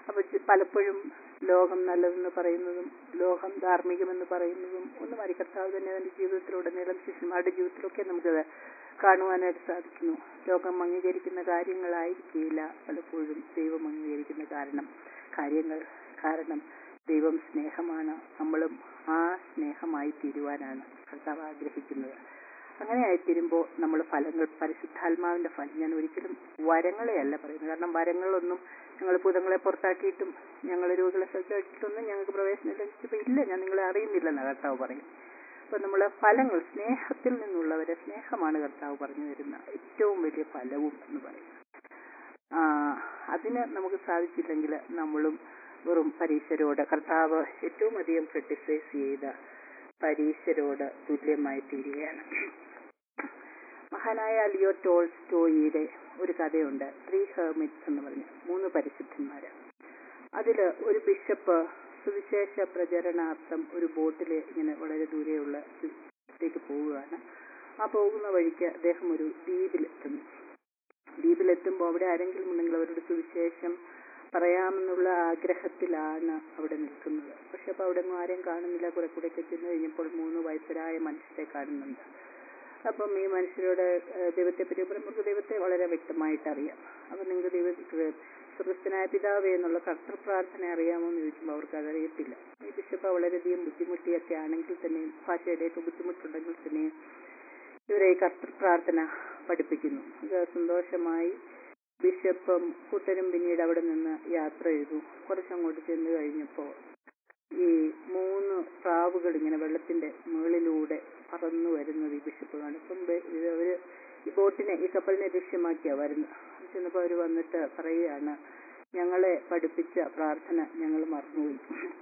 Speaker 3: അപ്പൊ ചി- പലപ്പോഴും ലോകം നല്ലതെന്ന് പറയുന്നതും ലോകം ധാർമ്മികമെന്ന് പറയുന്നതും ഒന്നും അരി കർത്താവ് തന്നെ അതിന്റെ ജീവിതത്തിലുടനീളം ശിഷ്യന്മാരുടെ ജീവിതത്തിലൊക്കെ നമുക്കത് കാണുവാനായിട്ട് സാധിക്കുന്നു ലോകം അംഗീകരിക്കുന്ന കാര്യങ്ങളായിരിക്കില്ല പലപ്പോഴും ദൈവം അംഗീകരിക്കുന്ന കാരണം കാര്യങ്ങൾ കാരണം ദൈവം സ്നേഹമാണ് നമ്മളും ആ സ്നേഹമായി തീരുവാനാണ് കർത്താവ് ആഗ്രഹിക്കുന്നത് അങ്ങനെ ആയിത്തീരുമ്പോൾ നമ്മൾ ഫലങ്ങൾ പരിശുദ്ധാത്മാവിന്റെ ഫലം ഞാൻ ഒരിക്കലും വരങ്ങളെയല്ല പറയുന്നത് കാരണം വരങ്ങളൊന്നും ഞങ്ങൾ ഭൂതങ്ങളെ പുറത്താക്കിയിട്ടും ഞങ്ങൾ രോഗികളെ സജ്ജമാക്കിയിട്ടൊന്നും ഞങ്ങൾക്ക് പ്രവേശനം ലഭിച്ചപ്പോൾ ഇല്ല ഞാൻ നിങ്ങളെ അറിയുന്നില്ലെന്ന് കർത്താവ് പറയും അപ്പൊ നമ്മളെ ഫലങ്ങൾ സ്നേഹത്തിൽ നിന്നുള്ളവരെ സ്നേഹമാണ് കർത്താവ് പറഞ്ഞു തരുന്ന ഏറ്റവും വലിയ ഫലവും എന്ന് പറയുന്നത് ആ, അതിന് നമുക്ക് സാധിച്ചില്ലെങ്കിൽ നമ്മളും വെറും പരീക്ഷരോട് കർത്താവ് ഏറ്റവും അധികം ക്രിട്ടിസൈസ് ചെയ്ത പരീക്ഷരോട് തുല്യമായി തീരുകയാണ് മഹാനായ ലിയോ ടോൾസ്റ്റോയിയുടെ ഒരു കഥയുണ്ട് ത്രീ ഹെർമിറ്റ്സ് എന്ന് പറഞ്ഞ് മൂന്ന് പരിശുദ്ധന്മാര് അതില് ഒരു ബിഷപ്പ് സുവിശേഷ പ്രചരണാർത്ഥം ഒരു ബോട്ടിൽ ഇങ്ങനെ വളരെ ദൂരെയുള്ള ലേക്ക് പോവുകയാണ് ആ പോകുന്ന വഴിക്ക് അദ്ദേഹം ഒരു ദ്വീപിലെത്തുന്നു ദ്വീപിലെത്തുമ്പോൾ അവിടെ ആരെങ്കിലും ഉണ്ടെങ്കിൽ അവരുടെ സുവിശേഷം പറയാമെന്നുള്ള ആഗ്രഹത്തിലാണ് അവിടെ നിൽക്കുന്നത് പക്ഷെ അപ്പൊ അവിടെ ഒന്നും ആരെയും കാണുന്നില്ല കുറെ കൂടെ ചെന്ന് കഴിഞ്ഞപ്പോൾ മൂന്ന് വയസ്സരായ മനുഷ്യരെ കാണുന്നുണ്ട് അപ്പം ഈ മനുഷ്യരോട് ഏഹ്, ദൈവത്തെ പറ്റി പറയുമ്പോൾ നമുക്ക് ദൈവത്തെ വളരെ വ്യക്തമായിട്ട് അറിയാം അപ്പം നിങ്ങൾക്ക് ദൈവ സുഹൃത്തിനായ പിതാവേ എന്നുള്ള കർത്തൃ പ്രാർത്ഥന അറിയാമോ എന്ന് ചോദിക്കുമ്പോൾ അവർക്ക് അതറിയത്തില്ല ഈ ബിഷപ്പ് വളരെയധികം ബുദ്ധിമുട്ടിയൊക്കെ ആണെങ്കിൽ തന്നെയും ഭാഷയുടെയൊക്കെ ബുദ്ധിമുട്ടുണ്ടെങ്കിൽ തന്നെയും ഇവരെ ഈ കർത്തൃ പ്രാർത്ഥന പഠിപ്പിക്കുന്നു ഇത് സന്തോഷമായി ബിഷപ്പും കൂട്ടരും പിന്നീട് അവിടെ നിന്ന് യാത്ര ചെയ്തു കുറച്ചങ്ങോട്ട് ചെന്ന് കഴിഞ്ഞപ്പോൾ ഈ മൂന്ന് പ്രാവുകൾ ഇങ്ങനെ വെള്ളത്തിന്റെ മുകളിലൂടെ പറന്നു വരുന്നത് ഈ ബിഷപ്പ് കാണും ഇപ്പം ബെ- ഇത് അവര് ഈ ബോട്ടിനെ ഈ കപ്പലിനെ ലക്ഷ്യമാക്കിയാ വരുന്നത് ചെന്നപ്പോ അവര് വന്നിട്ട് പറയുകയാണ് ഞങ്ങളെ പഠിപ്പിച്ച പ്രാർത്ഥന ഞങ്ങൾ മറന്നുപോയി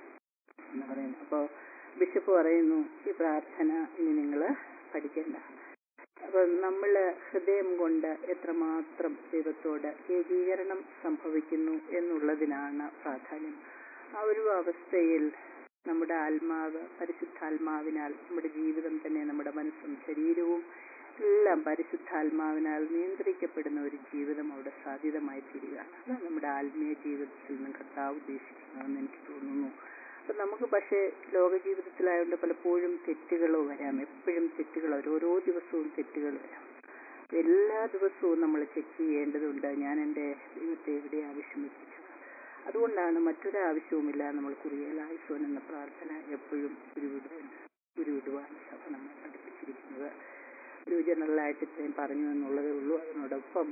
Speaker 3: എന്ന് പറയുന്നു അപ്പോ ബിഷപ്പ് പറയുന്നു ഈ പ്രാർത്ഥന ഇനി നിങ്ങൾ പഠിക്കണ്ട അപ്പൊ നമ്മള് ഹൃദയം കൊണ്ട് എത്രമാത്രം ദൈവത്തോട് ഏകീകരണം സംഭവിക്കുന്നു എന്നുള്ളതിനാണ് പ്രാധാന്യം ആ ഒരു അവസ്ഥയിൽ നമ്മുടെ ആത്മാവ് പരിശുദ്ധാത്മാവിനാൽ നമ്മുടെ ജീവിതം തന്നെ നമ്മുടെ മനസ്സും ശരീരവും എല്ലാം പരിശുദ്ധാത്മാവിനാൽ നിയന്ത്രിക്കപ്പെടുന്ന ഒരു ജീവിതം അവിടെ സാധ്യതമായി തീരുകയാണ് അതാണ് നമ്മുടെ ആത്മീയ ജീവിതത്തിൽ നിന്ന് കർത്താവ് ഉദ്ദേശിക്കുന്നതെന്ന് എനിക്ക് തോന്നുന്നു അപ്പൊ നമുക്ക് പക്ഷേ ലോക ജീവിതത്തിലായതുകൊണ്ട് പലപ്പോഴും തെറ്റുകൾ വരാം എപ്പോഴും തെറ്റുകൾ ഓരോ ദിവസവും തെറ്റുകൾ വരാം എല്ലാ ദിവസവും നമ്മൾ ചെക്ക് ചെയ്യേണ്ടതുണ്ട് ഞാൻ എൻ്റെ ദൈവത്തെ എവിടെയാണ് വിഷമിപ്പിച്ചത് അതുകൊണ്ടാണ് മറ്റൊരു ആവശ്യവുമില്ല നമ്മൾ കുറിയലായുസോൻ എന്ന പ്രാർത്ഥന എപ്പോഴും ഉരുവിടുവാൻ ഉരുവിടുവാൻ സഭ നമ്മളെ പഠിപ്പിച്ചിരിക്കുന്നത് ഒരു ജനറലായിട്ട് ഇത്രയും പറഞ്ഞു എന്നുള്ളതേ ഉള്ളൂ അതിനോടൊപ്പം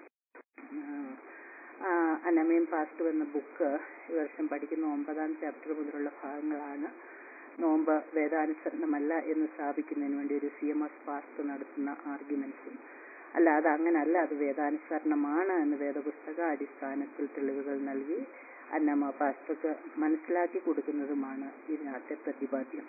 Speaker 3: ആ, അനമയം പാസ്റ്റ് എന്ന ബുക്ക് ഈ വർഷം പഠിക്കുന്ന ഒമ്പതാം ചാപ്റ്റർ മുതലുള്ള ഭാഗങ്ങളാണ് നോമ്പ് വേദാനുസരണമല്ല എന്ന് സ്ഥാപിക്കുന്നതിന് വേണ്ടി ഒരു സി എം എസ് പാസ്റ്റ് നടത്തുന്ന ആർഗ്യുമെന്റ്സും അല്ലാതെ അങ്ങനല്ല അത് വേദാനുസരണമാണ് എന്ന് വേദപുസ്തക അടിസ്ഥാനത്തിൽ തെളിവുകൾ നൽകി അന്നമ്മ പാസ്റ്റർക്ക് മനസ്സിലാക്കി കൊടുക്കുന്നതുമാണ് ഇതിനകത്തെ പ്രതിപാദ്യം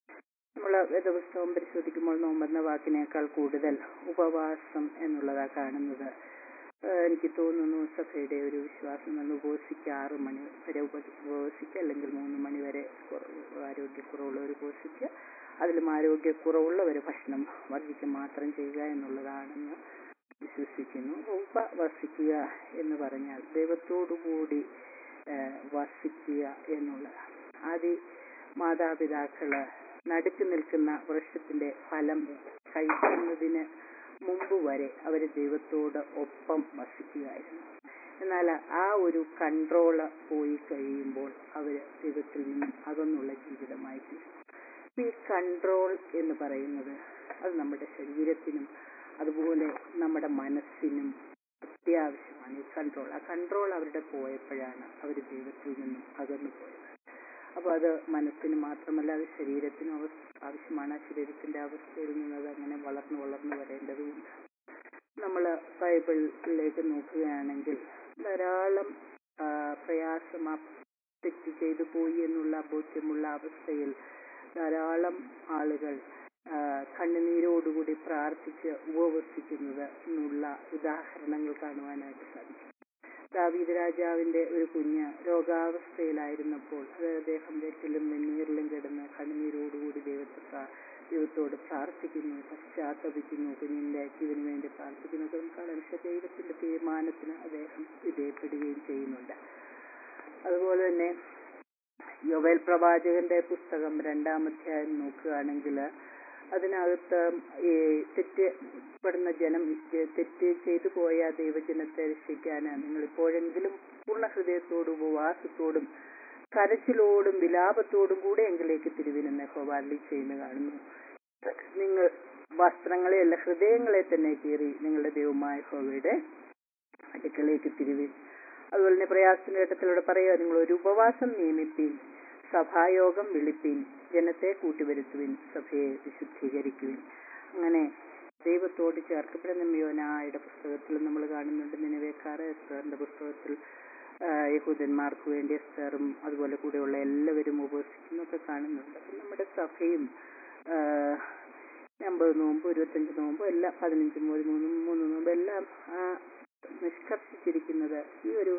Speaker 3: നമ്മൾ വേദപുസ്തകം പരിശോധിക്കുമ്പോൾ നോമ്പെന്ന വാക്കിനേക്കാൾ കൂടുതൽ ഉപവാസം എന്നുള്ളതാ കാണുന്നത് ഏഹ് എനിക്ക് തോന്നുന്നു സഭയുടെ ഒരു വിശ്വാസം നമ്മൾ ഉപവസിക്കുക ആറ് മണി വരെ ഉപ- ഉപവസിക്കുക അല്ലെങ്കിൽ മൂന്ന് മണി വരെ കുറവ് ആരോഗ്യക്കുറവുള്ളവർ ഉപവസിക്കുക അതിലും ആരോഗ്യക്കുറവുള്ളവർ ഭക്ഷണം വർദ്ധിക്കുക മാത്രം ചെയ്യുക എന്നുള്ളതാണെന്ന് വിശ്വസിക്കുന്നു ഉപവസിക്കുക എന്ന് പറഞ്ഞാൽ ദൈവത്തോടുകൂടി ഏഹ് വസിക്കുക എന്നുള്ളതാണ് ആദ്യ മാതാപിതാക്കള് നടുക്ക് നിൽക്കുന്ന വൃക്ഷത്തിന്റെ ഫലം കഴിക്കുന്നതിന് മുമ്പ് വരെ അവര് ദൈവത്തോട് ഒപ്പം വസിക്കുകയായിരുന്നു എന്നാൽ ആ ഒരു കൺട്രോള് പോയി കഴിയുമ്പോൾ അവര് ദൈവത്തിൽ നിന്നും അകന്നുള്ള ജീവിതമായി തീരും അപ്പൊ ഈ കൺട്രോൾ എന്ന് പറയുന്നത് അത് നമ്മുടെ ശരീരത്തിനും അതുപോലെ നമ്മുടെ മനസ്സിനും അത്യാവശ്യമാണ് ഈ കൺട്രോൾ ആ കൺട്രോൾ അവരുടെ പോയപ്പോഴാണ് അവർ ദൈവത്തിൽ നിന്നും അകന്നു പോയത് അപ്പൊ അത് മനസ്സിന് മാത്രമല്ല അത് ശരീരത്തിനും അവ- ആവശ്യമാണ് ആ ശരീരത്തിന്റെ അവസ്ഥയിൽ നിന്ന് അത് അങ്ങനെ വളർന്നു വളർന്നു വരേണ്ടതുണ്ട് നമ്മൾ ബൈബിളിലേക്ക് നോക്കുകയാണെങ്കിൽ ധാരാളം ആ, പ്രയാസം ആ തെറ്റ് ചെയ്തു പോയി എന്നുള്ള ബോധ്യമുള്ള അവസ്ഥയിൽ ധാരാളം ആളുകൾ ആ, കണ്ണുനീരോടുകൂടി പ്രാർത്ഥിച്ച് ഉപവസിക്കുന്നത് എന്നുള്ള ഉദാഹരണങ്ങൾ കാണുവാനായിട്ട് സാധിക്കും ദാവീദ് രാജാവിന്റെ ഒരു കുഞ്ഞ് രോഗാവസ്ഥയിലായിരുന്നപ്പോൾ അത് അദ്ദേഹം വെറ്റിലും വെണ്ണീറിലും കിടന്ന് കണ്ണുനീരോടുകൂടി ദൈവത്തെ പ്രാ- ദൈവത്തോട് പ്രാർത്ഥിക്കുന്നു പശ്ചാത്തപിക്കുന്നു കുഞ്ഞിന്റെ ജീവന് വേണ്ടി പ്രാർത്ഥിക്കുന്നു ഒക്കെ നമുക്ക് കാണാം പക്ഷെ ദൈവത്തിന്റെ തീരുമാനത്തിന് അദ്ദേഹം വിധേയപ്പെടുകയും ചെയ്യുന്നുണ്ട് അതുപോലെ തന്നെ യോവേൽ പ്രവാചകന്റെ പുസ്തകം രണ്ടാം അധ്യായം നോക്കുകയാണെങ്കിൽ അതിനകത്ത് ഈ തെറ്റപ്പെടുന്ന ജനം തെറ്റ് ചെയ്തു പോയ ദൈവജനത്തെ രക്ഷിക്കാൻ നിങ്ങൾ ഇപ്പോഴെങ്കിലും പൂർണ്ണ ഹൃദയത്തോടും ഉപവാസത്തോടും കരച്ചിലോടും വിലാപത്തോടും കൂടെ എങ്കിലേക്ക് തിരുവിനെന്ന് ഹോവാർലി ചെയ്യുന്ന കാണുന്നു നിങ്ങൾ വസ്ത്രങ്ങളെയല്ല ഹൃദയങ്ങളെ തന്നെ കീറി നിങ്ങളുടെ ദൈവമായ ഹോവയുടെ അടുക്കളേക്ക് തിരുവിൻ അതുപോലെ തന്നെ പ്രയാസത്തിന്റെ ഘട്ടത്തിലൂടെ പറയുക നിങ്ങൾ ഒരു ഉപവാസം നിയമിപ്പീൻ സഭായോഗം വിളിപ്പീൻ ജനത്തെ കൂട്ടിവരുത്തുവിൻ സഭയെ വിശുദ്ധീകരിക്കുവിൻ അങ്ങനെ ദൈവത്തോട് ചേർക്കപ്പെടുന്ന യോനായുടെ പുസ്തകത്തിൽ നമ്മൾ കാണുന്നുണ്ട് നിലവേക്കാറ് എസ്തറിന്റെ പുസ്തകത്തിൽ ആ, യഹൂദന്മാർക്ക് വേണ്ടി എസ്തറും അതുപോലെ കൂടെയുള്ള എല്ലാവരും ഉപവസിക്കുന്നൊക്കെ കാണുന്നുണ്ട് അപ്പം നമ്മുടെ സഭയും ആ, അമ്പത് നോമ്പ് ഇരുപത്തഞ്ച് നോമ്പ് എല്ലാം പതിനഞ്ച് ഒരു മൂന്ന് മൂന്ന് നോമ്പ് എല്ലാം ആ നിഷ്കർഷിച്ചിരിക്കുന്നത് ഈ ഒരു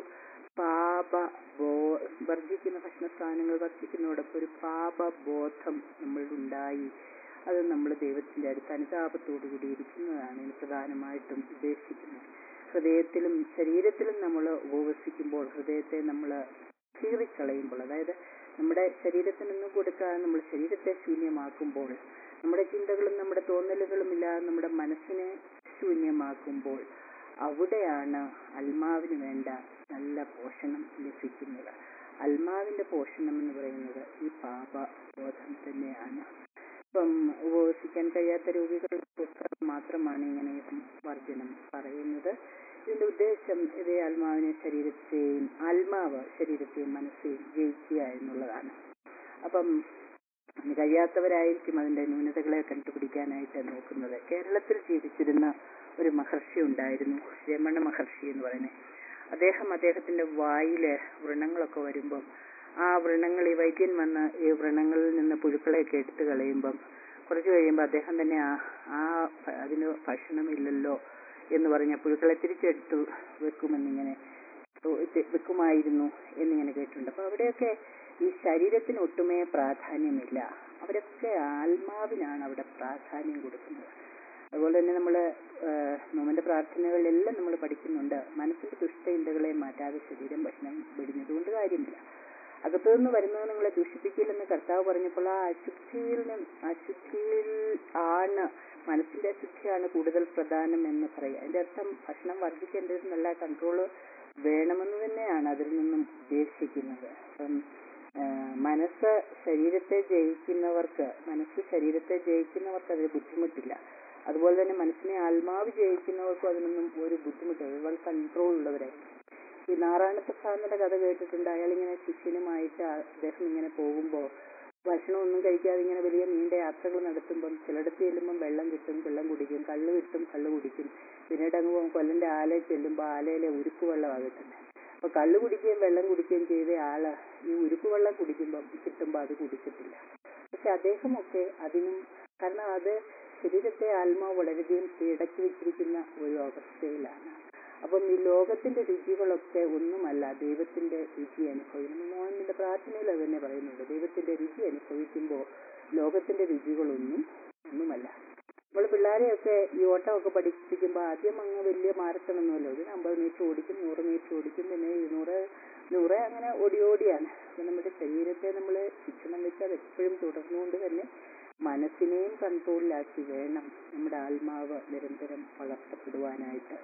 Speaker 3: പാപ ബോ വർജിക്കുന്ന ഭക്ഷണ സാധനങ്ങൾ വർജിക്കുന്നതോടൊപ്പം ഒരു പാപബോധം നമ്മളിലുണ്ടായി അത് നമ്മൾ ദൈവത്തിന്റെ അടുത്ത് അനുതാപത്തോടു കൂടി ഇരിക്കുന്നതാണ് ഇതിന് പ്രധാനമായിട്ടും ഉദ്ദേശിക്കുന്നത് ഹൃദയത്തിലും ശരീരത്തിലും നമ്മൾ ഉപവസിക്കുമ്പോൾ ഹൃദയത്തെ നമ്മൾ കീറിക്കളയുമ്പോൾ അതായത് നമ്മുടെ ശരീരത്തിനൊന്നും കൊടുക്കാതെ നമ്മൾ ശരീരത്തെ ശൂന്യമാക്കുമ്പോൾ നമ്മുടെ ചിന്തകളും നമ്മുടെ തോന്നലുകളും ഇല്ലാതെ നമ്മുടെ മനസ്സിനെ ശൂന്യമാക്കുമ്പോൾ അവിടെയാണ് അൽമാവിന് വേണ്ട നല്ല പോഷണം ലഭിക്കുന്നത് അൽമാവിന്റെ പോഷണം എന്ന് പറയുന്നത് ഈ പാപബോധം തന്നെയാണ് ഇപ്പം ഉപവസിക്കാൻ കഴിയാത്ത രോഗികൾക്ക് മാത്രമാണ് ഇങ്ങനെ വർജനം പറയുന്നത് ഇതിന്റെ ഉദ്ദേശം ഇതേ ആത്മാവിനെ ശരീരത്തെയും ആത്മാവ് ശരീരത്തെയും മനസ്സെയും ജയിക്കുക എന്നുള്ളതാണ് അപ്പം അതിന് കഴിയാത്തവരായിരിക്കും അതിന്റെ ന്യൂനതകളെ കണ്ടുപിടിക്കാനായിട്ട് നോക്കുന്നത് കേരളത്തിൽ ജീവിച്ചിരുന്ന ഒരു മഹർഷി ഉണ്ടായിരുന്നു രമണ മഹർഷി എന്ന് പറയുന്നത് അദ്ദേഹം അദ്ദേഹത്തിന്റെ വായില് വ്രണങ്ങളൊക്കെ വരുമ്പം ആ വ്രണങ്ങൾ ഈ വൈദ്യൻ വന്ന് ഈ വ്രണങ്ങളിൽ നിന്ന് പുഴുക്കളെയൊക്കെ എടുത്തു കളയുമ്പം കുറച്ച് കഴിയുമ്പോൾ അദ്ദേഹം തന്നെ ആ ആ ഭ- അതിന് ഭക്ഷണമില്ലല്ലോ എന്ന് പറഞ്ഞ പുഴുക്കളെ തിരിച്ചെടുത്തു വെക്കുമെന്നിങ്ങനെ ഓ- ഇത് വെക്കുമായിരുന്നു എന്നിങ്ങനെ കേട്ടിട്ടുണ്ട് അപ്പൊ അവിടെയൊക്കെ ഈ ശരീരത്തിന് ഒട്ടുമേ പ്രാധാന്യമില്ല അവരൊക്കെ ആത്മാവിനാണ് അവിടെ പ്രാധാന്യം കൊടുക്കുന്നത് അതുപോലെ തന്നെ നമ്മൾ നോമന്റെ പ്രാർത്ഥനകളിലെല്ലാം നമ്മൾ പഠിക്കുന്നുണ്ട് മനസ്സിന്റെ ദുഷ്ടചിന്തകളെ മാറ്റാതെ ശരീരം ഭക്ഷണം വെടിഞ്ഞതുകൊണ്ട് കാര്യമില്ല അകത്തു നിന്ന് വരുന്നത് നിങ്ങളെ ദൂഷിപ്പിക്കില്ലെന്ന് കർത്താവ് പറഞ്ഞപ്പോൾ ആ അശുദ്ധിയിൽ നിന്ന് അശുദ്ധിയിൽ ആണ് മനസ്സിന്റെ അശുദ്ധിയാണ് കൂടുതൽ പ്രധാനം എന്ന് പറയുക അതിന്റെ അർത്ഥം ഭക്ഷണം വർദ്ധിക്കേണ്ടത് നല്ല കൺട്രോള് വേണമെന്ന് തന്നെയാണ് അതിൽ നിന്നും ഉദ്ദേശിക്കുന്നത് അപ്പം ആ, മനസ്സ് ശരീരത്തെ ജയിക്കുന്നവർക്ക് മനസ്സ് ശരീരത്തെ ജയിക്കുന്നവർക്ക് അതിൽ ബുദ്ധിമുട്ടില്ല അതുപോലെ തന്നെ മനസ്സിനെ ആത്മാവ് ജയിക്കുന്നവർക്കും അതിനൊന്നും ഒരു ബുദ്ധിമുട്ടില്ല ഒരുപാട് കൺട്രോൾ ഉള്ളവരായിരിക്കും ഈ നാറായണത്തെ സാറിന്റെ കഥ കേട്ടിട്ടുണ്ട് അയാൾ ഇങ്ങനെ ശിഷ്യനുമായിട്ട് ആ- അദ്ദേഹം ഇങ്ങനെ പോകുമ്പോൾ ഭക്ഷണമൊന്നും കഴിക്കാതെ ഇങ്ങനെ വലിയ നീണ്ട യാത്രകൾ നടത്തുമ്പം ചിലയിടത്ത് ചെല്ലുമ്പം വെള്ളം കിട്ടും വെള്ളം കുടിക്കും കള്ള് കിട്ടും കള്ള് കുടിക്കും പിന്നീട് അങ്ങ് പോകും കൊല്ലന്റെ ആലയിൽ ചെല്ലുമ്പോൾ ആലയിലെ ഉരുക്ക് വെള്ളമാണ് കിട്ടുന്നത് അപ്പൊ കള്ള് കുടിക്കുകയും വെള്ളം കുടിക്കുകയും ചെയ്ത ആള് ഈ ഉരുക്ക് വെള്ളം കുടിക്കുമ്പം കിട്ടുമ്പോൾ അത് കുടിച്ചിട്ടില്ല പക്ഷെ അദ്ദേഹമൊക്കെ അതിനും കാരണം അത് ശരീരത്തെ ആത്മാവ് വളരെയധികം കീഴടക്കി വെച്ചിരിക്കുന്ന ഒരു അവസ്ഥയിലാണ് അപ്പം ഈ ലോകത്തിന്റെ രുചികളൊക്കെ ഒന്നുമല്ല ദൈവത്തിന്റെ രുചി അനുഭവിക്കണം മോഹനിന്റെ പ്രാർത്ഥനയിൽ അത് തന്നെ പറയുന്നുണ്ട് ദൈവത്തിന്റെ രുചി അനുഭവിക്കുമ്പോൾ ലോകത്തിന്റെ രുചികളൊന്നും ഒന്നുമല്ല നമ്മൾ പിള്ളേരെയൊക്കെ ഈ ഓട്ടമൊക്കെ പഠിപ്പിക്കുമ്പോൾ ആദ്യം അങ്ങ് വലിയ മാരത്തണമൊന്നുമല്ലോ ഇതിന് അമ്പത് മീറ്റർ ഓടിക്കും നൂറ് മീറ്റർ ഓടിക്കും പിന്നെ ഇരുന്നൂറ് നൂറ് അങ്ങനെ ഓടി ഓടിയാണ് അപ്പൊ നമ്മുടെ ശരീരത്തെ നമ്മൾ ശിക്ഷണം വെച്ചാൽ എപ്പോഴും തുടർന്നുകൊണ്ട് തന്നെ മനസ്സിനെയും കൺട്രോളിലാക്കി വേണം നമ്മുടെ ആത്മാവ് നിരന്തരം വളർത്തപ്പെടുവാനായിട്ട്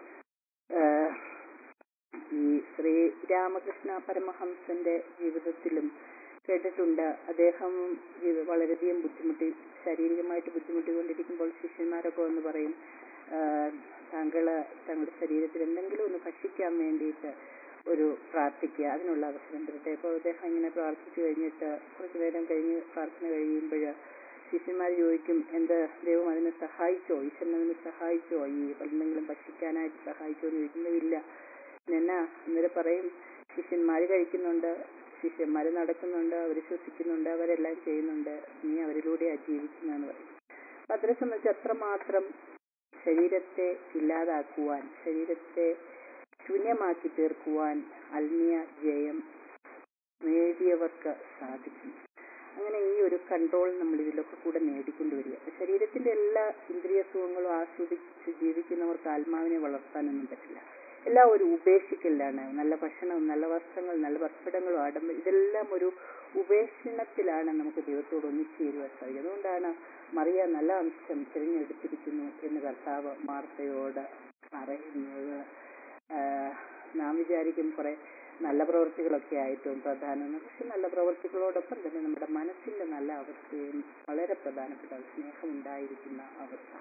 Speaker 3: ആഹ് ഈ ശ്രീരാമകൃഷ്ണ പരമഹംസന്റെ ജീവിതത്തിലും കേട്ടിട്ടുണ്ട് അദ്ദേഹം ഇത് വളരെയധികം ബുദ്ധിമുട്ടി ശാരീരികമായിട്ട് ബുദ്ധിമുട്ടിക്കൊണ്ടിരിക്കുമ്പോൾ ശിഷ്യന്മാരൊക്കെ വന്ന് പറയും ആഹ് താങ്കള് തങ്ങളുടെ ശരീരത്തിൽ എന്തെങ്കിലും ഒന്ന് ഭക്ഷിക്കാൻ വേണ്ടിയിട്ട് ഒരു പ്രാർത്ഥിക്കുക അതിനുള്ള അവസരം തരട്ടെ അപ്പോൾ അദ്ദേഹം ഇങ്ങനെ പ്രാർത്ഥിച്ചു കഴിഞ്ഞിട്ട് കുറച്ചു നേരം കഴിഞ്ഞ് പ്രാർത്ഥന കഴിയുമ്പോൾ ശിഷ്യന്മാർ ചോദിക്കും എന്ത് ദൈവം അതിനെ സഹായിച്ചോ ഈശ്വരൻ അതിനെ സഹായിച്ചോ ഈ എന്തെങ്കിലും ഭക്ഷിക്കാനായിട്ട് സഹായിച്ചോ എന്ന് ചോദിക്കുമ്പോൾ ഇല്ല എന്നാ അന്നേരം പറയും ശിഷ്യന്മാർ കഴിക്കുന്നുണ്ട് ശിഷ്യന്മാർ നടക്കുന്നുണ്ട് അവർ ശ്വസിക്കുന്നുണ്ട് അവരെല്ലാം ചെയ്യുന്നുണ്ട് നീ അവരിലൂടെയാ ജീവിക്കുന്നതെന്ന് പറയും അപ്പൊ അതിനെ സംബന്ധിച്ച് അത്രമാത്രം ശരീരത്തെ ഇല്ലാതാക്കുവാൻ ശരീരത്തെ ശൂന്യമാക്കി തീർക്കുവാൻ ആത്മീയ ജയം നേടിയവർക്ക് സാധിക്കും അങ്ങനെ ഈ ഒരു കൺട്രോൾ നമ്മൾ ഇതിലൊക്കെ കൂടെ നേടിക്കൊണ്ടുവരിക അപ്പൊ ശരീരത്തിന്റെ എല്ലാ ഇന്ദ്രിയ സുഖങ്ങളും ആസ്വദിച്ച് ജീവിക്കുന്നവർക്ക് ആത്മാവിനെ വളർത്താനൊന്നും പറ്റില്ല എല്ലാം ഒരു ഉപേക്ഷിക്കലാണ് നല്ല ഭക്ഷണവും നല്ല വസ്ത്രങ്ങളും നല്ല വസ്ത്രങ്ങളും ആഡംബരം ഇതെല്ലാം ഒരു ഉപേക്ഷണത്തിലാണ് നമുക്ക് ദൈവത്തോട് ഒന്നിച്ചു ചേരുവാൻ സാധിക്കുന്നത് അതുകൊണ്ടാണ് മറിയ നല്ല അംശം തിരഞ്ഞെടുത്തിരിക്കുന്നു എന്ന് കർത്താവ് മാർത്തയോട് പറയുന്നത് ആഹ് നാം വിചാരിക്കും കുറെ നല്ല പ്രവൃത്തികളൊക്കെ ആയിട്ടും പ്രധാനമാണ് പക്ഷെ നല്ല പ്രവൃത്തികളോടൊപ്പം തന്നെ നമ്മുടെ മനസ്സിന്റെ നല്ല അവസ്ഥയും വളരെ പ്രധാനപ്പെട്ട സ്നേഹം ഉണ്ടായിരിക്കുന്ന അവസ്ഥ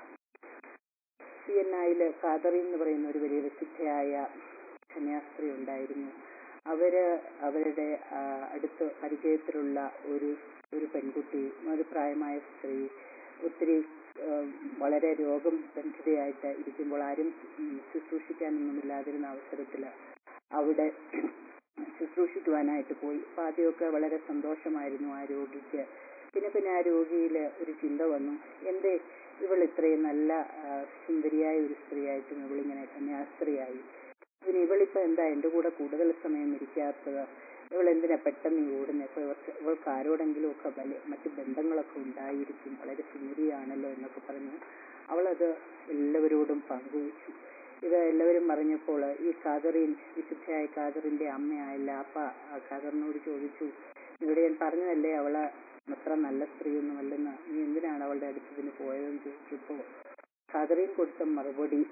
Speaker 3: സി എൻ ഐയില് കാതറിൻ എന്ന് പറയുന്ന ഒരു വലിയ വിശുദ്ധയായ കന്യാസ്ത്രീ ഉണ്ടായിരുന്നു അവര് അവരുടെ ആ, അടുത്ത് പരിചയത്തിലുള്ള ഒരു ഒരു പെൺകുട്ടി ഒരു പ്രായമായ സ്ത്രീ ഒത്തിരി ആ, വളരെ രോഗം ബന്ധിതയായിട്ട് ഇരിക്കുമ്പോൾ ആരും ഉം, ശുശ്രൂഷിക്കാനൊന്നുമില്ലാതിരുന്ന അവസരത്തിൽ അവിടെ ശുശ്രൂഷിക്കുവാനായിട്ട് പോയി അപ്പൊ ആദ്യമൊക്കെ വളരെ സന്തോഷമായിരുന്നു ആ രോഗിക്ക് പിന്നെ പിന്നെ ആ രോഗിയിൽ ഒരു ചിന്ത വന്നു എന്തേ ഇവൾ ഇത്രയും നല്ല ആ, സുന്ദരിയായ ഒരു സ്ത്രീയായിട്ടും ഇവളിങ്ങനെ കന്യാസ്ത്രീയായി പിന്നെ ഇവളിപ്പോ എന്താ എന്റെ കൂടെ കൂടുതൽ സമയം ഇരിക്കാത്തത് ഇവൾ എന്തിനാ പെട്ടെന്ന് ഈ ഓടുന്നത് ഇപ്പൊ ഇവർക്ക് ഇവൾക്ക് ആരോടെങ്കിലും ഒക്കെ വലിയ മറ്റു ബന്ധങ്ങളൊക്കെ ഉണ്ടായിരിക്കും വളരെ സുന്ദരിയാണല്ലോ എന്നൊക്കെ പറഞ്ഞു അവളത് എല്ലാവരോടും പങ്കുവച്ചു ഇത് എല്ലാവരും പറഞ്ഞപ്പോൾ ഈ കാതറിൻ വിശുദ്ധയായ കാതറിന്റെ അമ്മയായല്ല അപ്പ ആ കാതറിനോട് ചോദിച്ചു ഇവിടെ ഞാൻ പറഞ്ഞതല്ലേ അവള് അത്ര നല്ല സ്ത്രീയൊന്നുമല്ലെന്ന് നീ എന്തിനാണ് അവളുടെ അടുത്തതിന് പോയതെന്ന് ചോദിച്ചപ്പോ കാതറിൻ കൊടുത്ത മറുപടി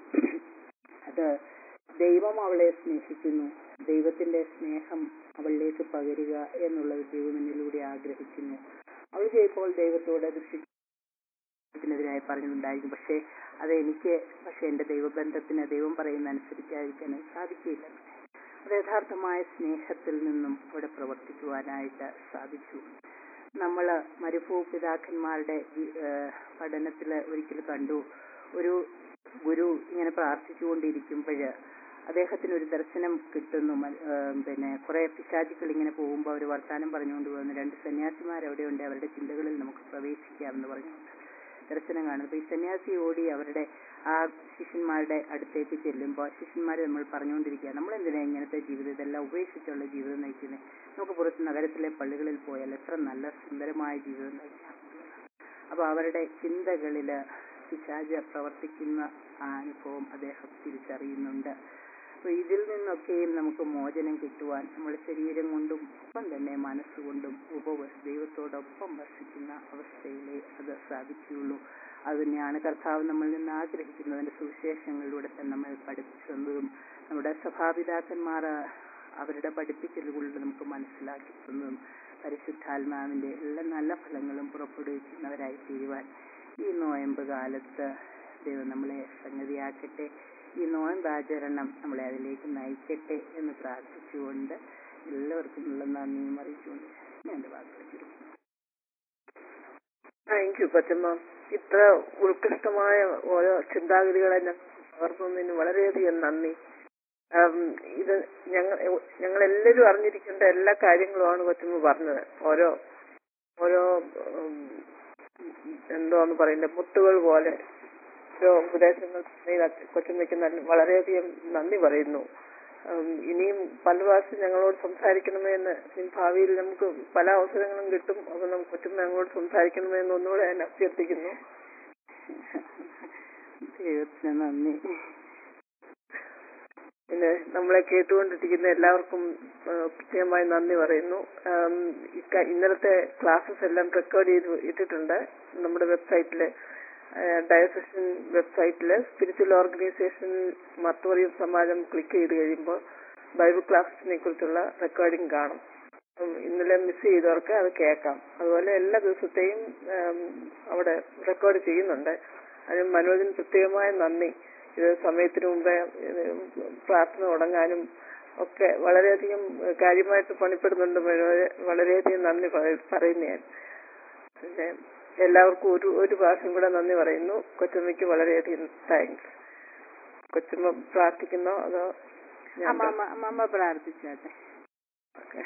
Speaker 3: അത് ദൈവം അവളെ സ്നേഹിക്കുന്നു ദൈവത്തിന്റെ സ്നേഹം അവളിലേക്ക് പകരുക എന്നുള്ളത് ദൈവം എന്നിലൂടെ ആഗ്രഹിക്കുന്നു അവൾ ചിലപ്പോൾ ദൈവത്തോട് ദുഷിക്കുന്നതിനായി പറഞ്ഞിട്ടുണ്ടായിരിക്കും പക്ഷേ അത് എനിക്ക് പക്ഷെ എന്റെ ദൈവബന്ധത്തിന് ദൈവം പറയുന്ന അനുസരിക്കാതിരിക്കാൻ സാധിക്കില്ല അത് യഥാർത്ഥമായ സ്നേഹത്തിൽ നിന്നും ഇവിടെ പ്രവർത്തിക്കുവാനായിട്ട് സാധിച്ചു നമ്മൾ മരുഭൂ പിതാക്കന്മാരുടെ പഠനത്തിൽ ഒരിക്കൽ കണ്ടു ഒരു ഗുരു ഇങ്ങനെ പ്രാർത്ഥിച്ചുകൊണ്ടിരിക്കുമ്പോൾ അദ്ദേഹത്തിന് ഒരു ദർശനം കിട്ടുന്നു മ- ഏഹ് പിന്നെ കുറെ പിശാചുക്കൾ ഇങ്ങനെ പോകുമ്പോൾ അവർ വർത്താനം പറഞ്ഞുകൊണ്ട് പോകുന്നു രണ്ട് സന്യാസിമാർ അവിടെയുണ്ട് അവരുടെ ചിന്തകളിൽ നമുക്ക് പ്രവേശിക്കാമെന്ന് പറഞ്ഞുകൊണ്ട് ദർശനം കാണുന്നു അപ്പൊ ഈ സന്യാസി ഓടി അവരുടെ ആ ശിഷ്യന്മാരുടെ അടുത്തേക്ക് ചെല്ലുമ്പോൾ ശിഷ്യന്മാർ നമ്മൾ പറഞ്ഞുകൊണ്ടിരിക്കുക നമ്മൾ എന്തിനാ ഇങ്ങനത്തെ ജീവിതം ഇതെല്ലാം ഉപേക്ഷിച്ചുള്ള ജീവിതം നയിക്കുന്നത് നമുക്ക് പുറത്ത് നഗരത്തിലെ പള്ളികളിൽ പോയാൽ എത്ര നല്ല സുന്ദരമായ ജീവിതം നയിക്കാം അപ്പൊ അവരുടെ ചിന്തകളില് പിശാച പ്രവർത്തിക്കുന്ന ആ അനുഭവം അദ്ദേഹം തിരിച്ചറിയുന്നുണ്ട് അപ്പൊ ഇതിൽ നിന്നൊക്കെയും നമുക്ക് മോചനം കിട്ടുവാൻ നമ്മുടെ ശരീരം കൊണ്ടും ഒപ്പം തന്നെ മനസ്സുകൊണ്ടും ഉപവസ് ദൈവത്തോടൊപ്പം വസിക്കുന്ന അവസ്ഥയിലേ അത് സാധിക്കുകയുള്ളൂ അത് തന്നെയാണ് കർത്താവ് നമ്മളിൽ നിന്ന് ആഗ്രഹിക്കുന്നതിന്റെ സുവിശേഷങ്ങളിലൂടെ തന്നെ നമ്മൾ പഠിപ്പിച്ചു തന്നതും നമ്മുടെ സഭാപിതാക്കന്മാർ അവരുടെ പഠിപ്പിക്കലുകളിലൂടെ നമുക്ക് മനസ്സിലാക്കി തന്നതും പരിശുദ്ധാത്മാവിന്റെ എല്ലാ നല്ല ഫലങ്ങളും പുറപ്പെടുവിക്കുന്നവരായി തീരുവാൻ ഈ നോയമ്പ് കാലത്ത് ദൈവം നമ്മളെ സംഗതിയാക്കട്ടെ ഈ നോയമ്പാചരണം നമ്മളെ അതിലേക്ക് നയിക്കട്ടെ എന്ന് പ്രാർത്ഥിച്ചുകൊണ്ട് എല്ലാവർക്കും ഉള്ള നന്ദിയും അറിയിച്ചുകൊണ്ട് ഞാൻ എൻ്റെ വാക്കുകൾ ചുരുക്കുന്നു
Speaker 2: താങ്ക് യു പച്ചമ്മ ഇത്ര ഉത്കൃഷ്ടമായ ഓരോ ചിന്താഗതികളെ ഞങ്ങൾക്ക് പകർത്തുന്നതിന് വളരെയധികം നന്ദി ആം, ഇത് ഞങ്ങൾ ഞങ്ങൾ എല്ലാവരും അറിഞ്ഞിരിക്കേണ്ട എല്ലാ കാര്യങ്ങളുമാണ് കൊച്ചമ്മ പറഞ്ഞത് ഓരോ ഓരോ ഉം, എന്തോന്ന് പറയുന്നത് മുത്തുകൾ പോലെ ഓരോ ഉപദേശങ്ങൾ തന്നതിൽ അച്ഛ- കൊച്ചമ്മയ്ക്ക് നല്ല വളരെയധികം നന്ദി പറയുന്നു ഉം, ഇനിയും പല പ്രാവശ്യം ഞങ്ങളോട് സംസാരിക്കണമേ എന്ന് ഇനി ഭാവിയിൽ നമുക്ക് പല അവസരങ്ങളും കിട്ടും അപ്പൊ നമുക്ക് കൊച്ചമ്മ ഞങ്ങളോട് സംസാരിക്കണമേ എന്ന് ഒന്നുകൂടെ ഞാൻ അഭ്യർത്ഥിക്കുന്നു
Speaker 3: ദൈവത്തിന് നന്ദി
Speaker 2: പിന്നെ നമ്മളെ കേട്ടുകൊണ്ടിരിക്കുന്ന എല്ലാവർക്കും ആ, പ്രത്യേകമായി നന്ദി പറയുന്നു ആം, ഇക്ക- ഇന്നലത്തെ ക്ലാസ്സസ് എല്ലാം റെക്കോർഡ് ചെയ്ത് ഇട്ടിട്ടുണ്ട് നമ്മുടെ വെബ്സൈറ്റില് ഡയസഷൻ വെബ്സൈറ്റില് സ്പിരിച്വൽ ഓർഗനൈസേഷൻ മത്തോറിയം സമാജം ക്ലിക്ക് ചെയ്ത് കഴിയുമ്പോൾ ബൈബിൾ ക്ലാസ്സിനെ കുറിച്ചുള്ള റെക്കോർഡിംഗ് കാണും ഉം, ഇന്നലെ മിസ് ചെയ്തവർക്ക് അത് കേൾക്കാം അതുപോലെ എല്ലാ ദിവസത്തെയും ആം, അവിടെ റെക്കോർഡ് ചെയ്യുന്നുണ്ട് അതിന് മനോജിന് പ്രത്യേകമായ നന്ദി ഇത് സമയത്തിന് മുമ്പേ ഇത് പ്രാർത്ഥന തുടങ്ങാനും ഒക്കെ വളരെയധികം ഏഹ്, കാര്യമായിട്ട് പണിപ്പെടുന്നുണ്ട് മനോജ് വളരെയധികം നന്ദി പറ- പറയുന്നു ഞാൻ പിന്നെ എല്ലാവർക്കും ഒരു ഒരു പ്രാവശ്യം കൂടെ നന്ദി പറയുന്നു കൊച്ചമ്മയ്ക്ക് വളരെയധികം താങ്ക്സ് കൊച്ചമ്മ പ്രാർത്ഥിക്കുന്നോ അതോ ഞാൻ
Speaker 3: അമ്മ അമ്മ അമ്മ അമ്മ പ്രാർത്ഥിച്ചാട്ടെ
Speaker 2: ഓക്കെ.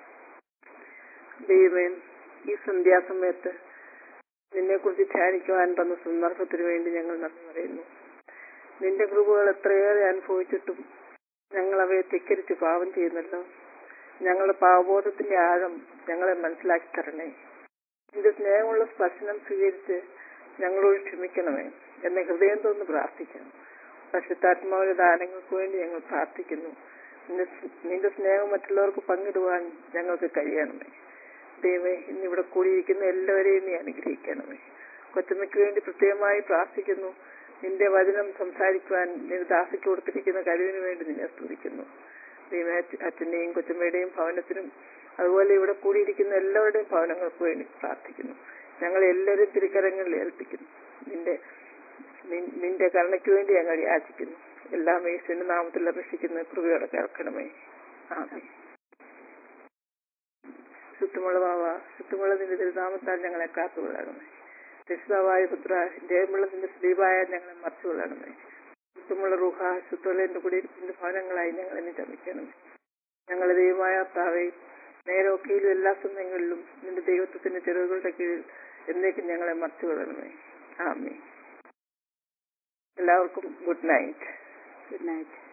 Speaker 2: ദൈവമേ ഈ സന്ധ്യാസമയത്ത് നിന്നെ കുറിച്ച് ധ്യാനിക്കുവാൻ തന്ന സന്ദർഭത്തിന് വേണ്ടി ഞങ്ങൾ നന്ദി പറയുന്നു നിന്റെ കൃപകൾ എത്രയേറെ അനുഭവിച്ചിട്ടും ഞങ്ങൾ അവയെ ധിക്കരിച്ച് പാപം ചെയ്യുന്നല്ലോ ഞങ്ങളുടെ പാവബോധത്തിന്റെ ആഴം ഞങ്ങളെ മനസ്സിലാക്കി തരണേ നിന്റെ സ്നേഹമുള്ള സ്പർശനം സ്വീകരിച്ച് ഞങ്ങളോട് ക്ഷമിക്കണമേ എന്നെ ഹൃദയം തോന്ന് പ്രാർത്ഥിക്കണം പരിശുദ്ധാത്മാവിന്റെ ദാനങ്ങൾക്ക് വേണ്ടി ഞങ്ങൾ പ്രാർത്ഥിക്കുന്നു നിന്റെ സ്- നിന്റെ സ്നേഹം മറ്റുള്ളവർക്ക് പങ്കിടുവാൻ ഞങ്ങൾക്ക് കഴിയണമേ ദൈവമേ ഇന്നിവിടെ കൂടിയിരിക്കുന്ന എല്ലാവരെയും നീ അനുഗ്രഹിക്കണമേ കൊച്ചമ്മയ്ക്ക് വേണ്ടി പ്രത്യേകമായി പ്രാർത്ഥിക്കുന്നു നിന്റെ വചനം സംസാരിക്കുവാൻ നിന്റെ ദാസിക്ക് കൊടുത്തിരിക്കുന്ന കഴിവിന് വേണ്ടി നിന്നെ സ്തുതിക്കുന്നു ദൈവമേ അച്ഛ- അച്ഛന്റെയും കൊച്ചമ്മയുടെയും ഭവനത്തിനും അതുപോലെ ഇവിടെ കൂടിയിരിക്കുന്ന എല്ലാവരുടെയും ഭവനങ്ങൾക്ക് വേണ്ടി പ്രാർത്ഥിക്കുന്നു ഞങ്ങൾ എല്ലാവരും തിരുക്കരങ്ങളിൽ ഏൽപ്പിക്കുന്നു നിന്റെ നിൻ- നിന്റെ കരുണയ്ക്ക് വേണ്ടി ഞങ്ങൾ യാചിക്കുന്നു എല്ലാം യേശുവിന്റെ നാമത്തിൽ അപേക്ഷിക്കുന്ന കൃപയോടെ കേൾക്കണമേ ആമേ ശുദ്ധമുള്ള ബാവ ശുദ്ധമുള്ള നിന്റെ തിരുനാമത്താൽ ഞങ്ങളെ കാത്തുകൊള്ളണമേ രക്ഷിതാവായ പുത്ര ജയമുള്ള നിന്റെ സ്ലീപായ ഞങ്ങളെ മറച്ചുകൊള്ളണമേ ശുദ്ധമുള്ള റുഹ ശുദ്ധമുള്ള കുടിയിരിപ്പിന്റെ ഭവനങ്ങളായി ഞങ്ങളെ നീ ചമിക്കണമേ ഞങ്ങളുടെ ദൈവമായ കർത്താവേ നേരൊക്കെയിലും എല്ലാ സമയങ്ങളിലും നിന്റെ ദൈവത്വത്തിന്റെ ചെറുകളുടെ കീഴിൽ എന്നേക്കും ഞങ്ങളെ മറച്ചുകൊള്ളണമേ ആമേ എല്ലാവർക്കും ഗുഡ് നൈറ്റ്
Speaker 3: ഗുഡ് നൈറ്റ്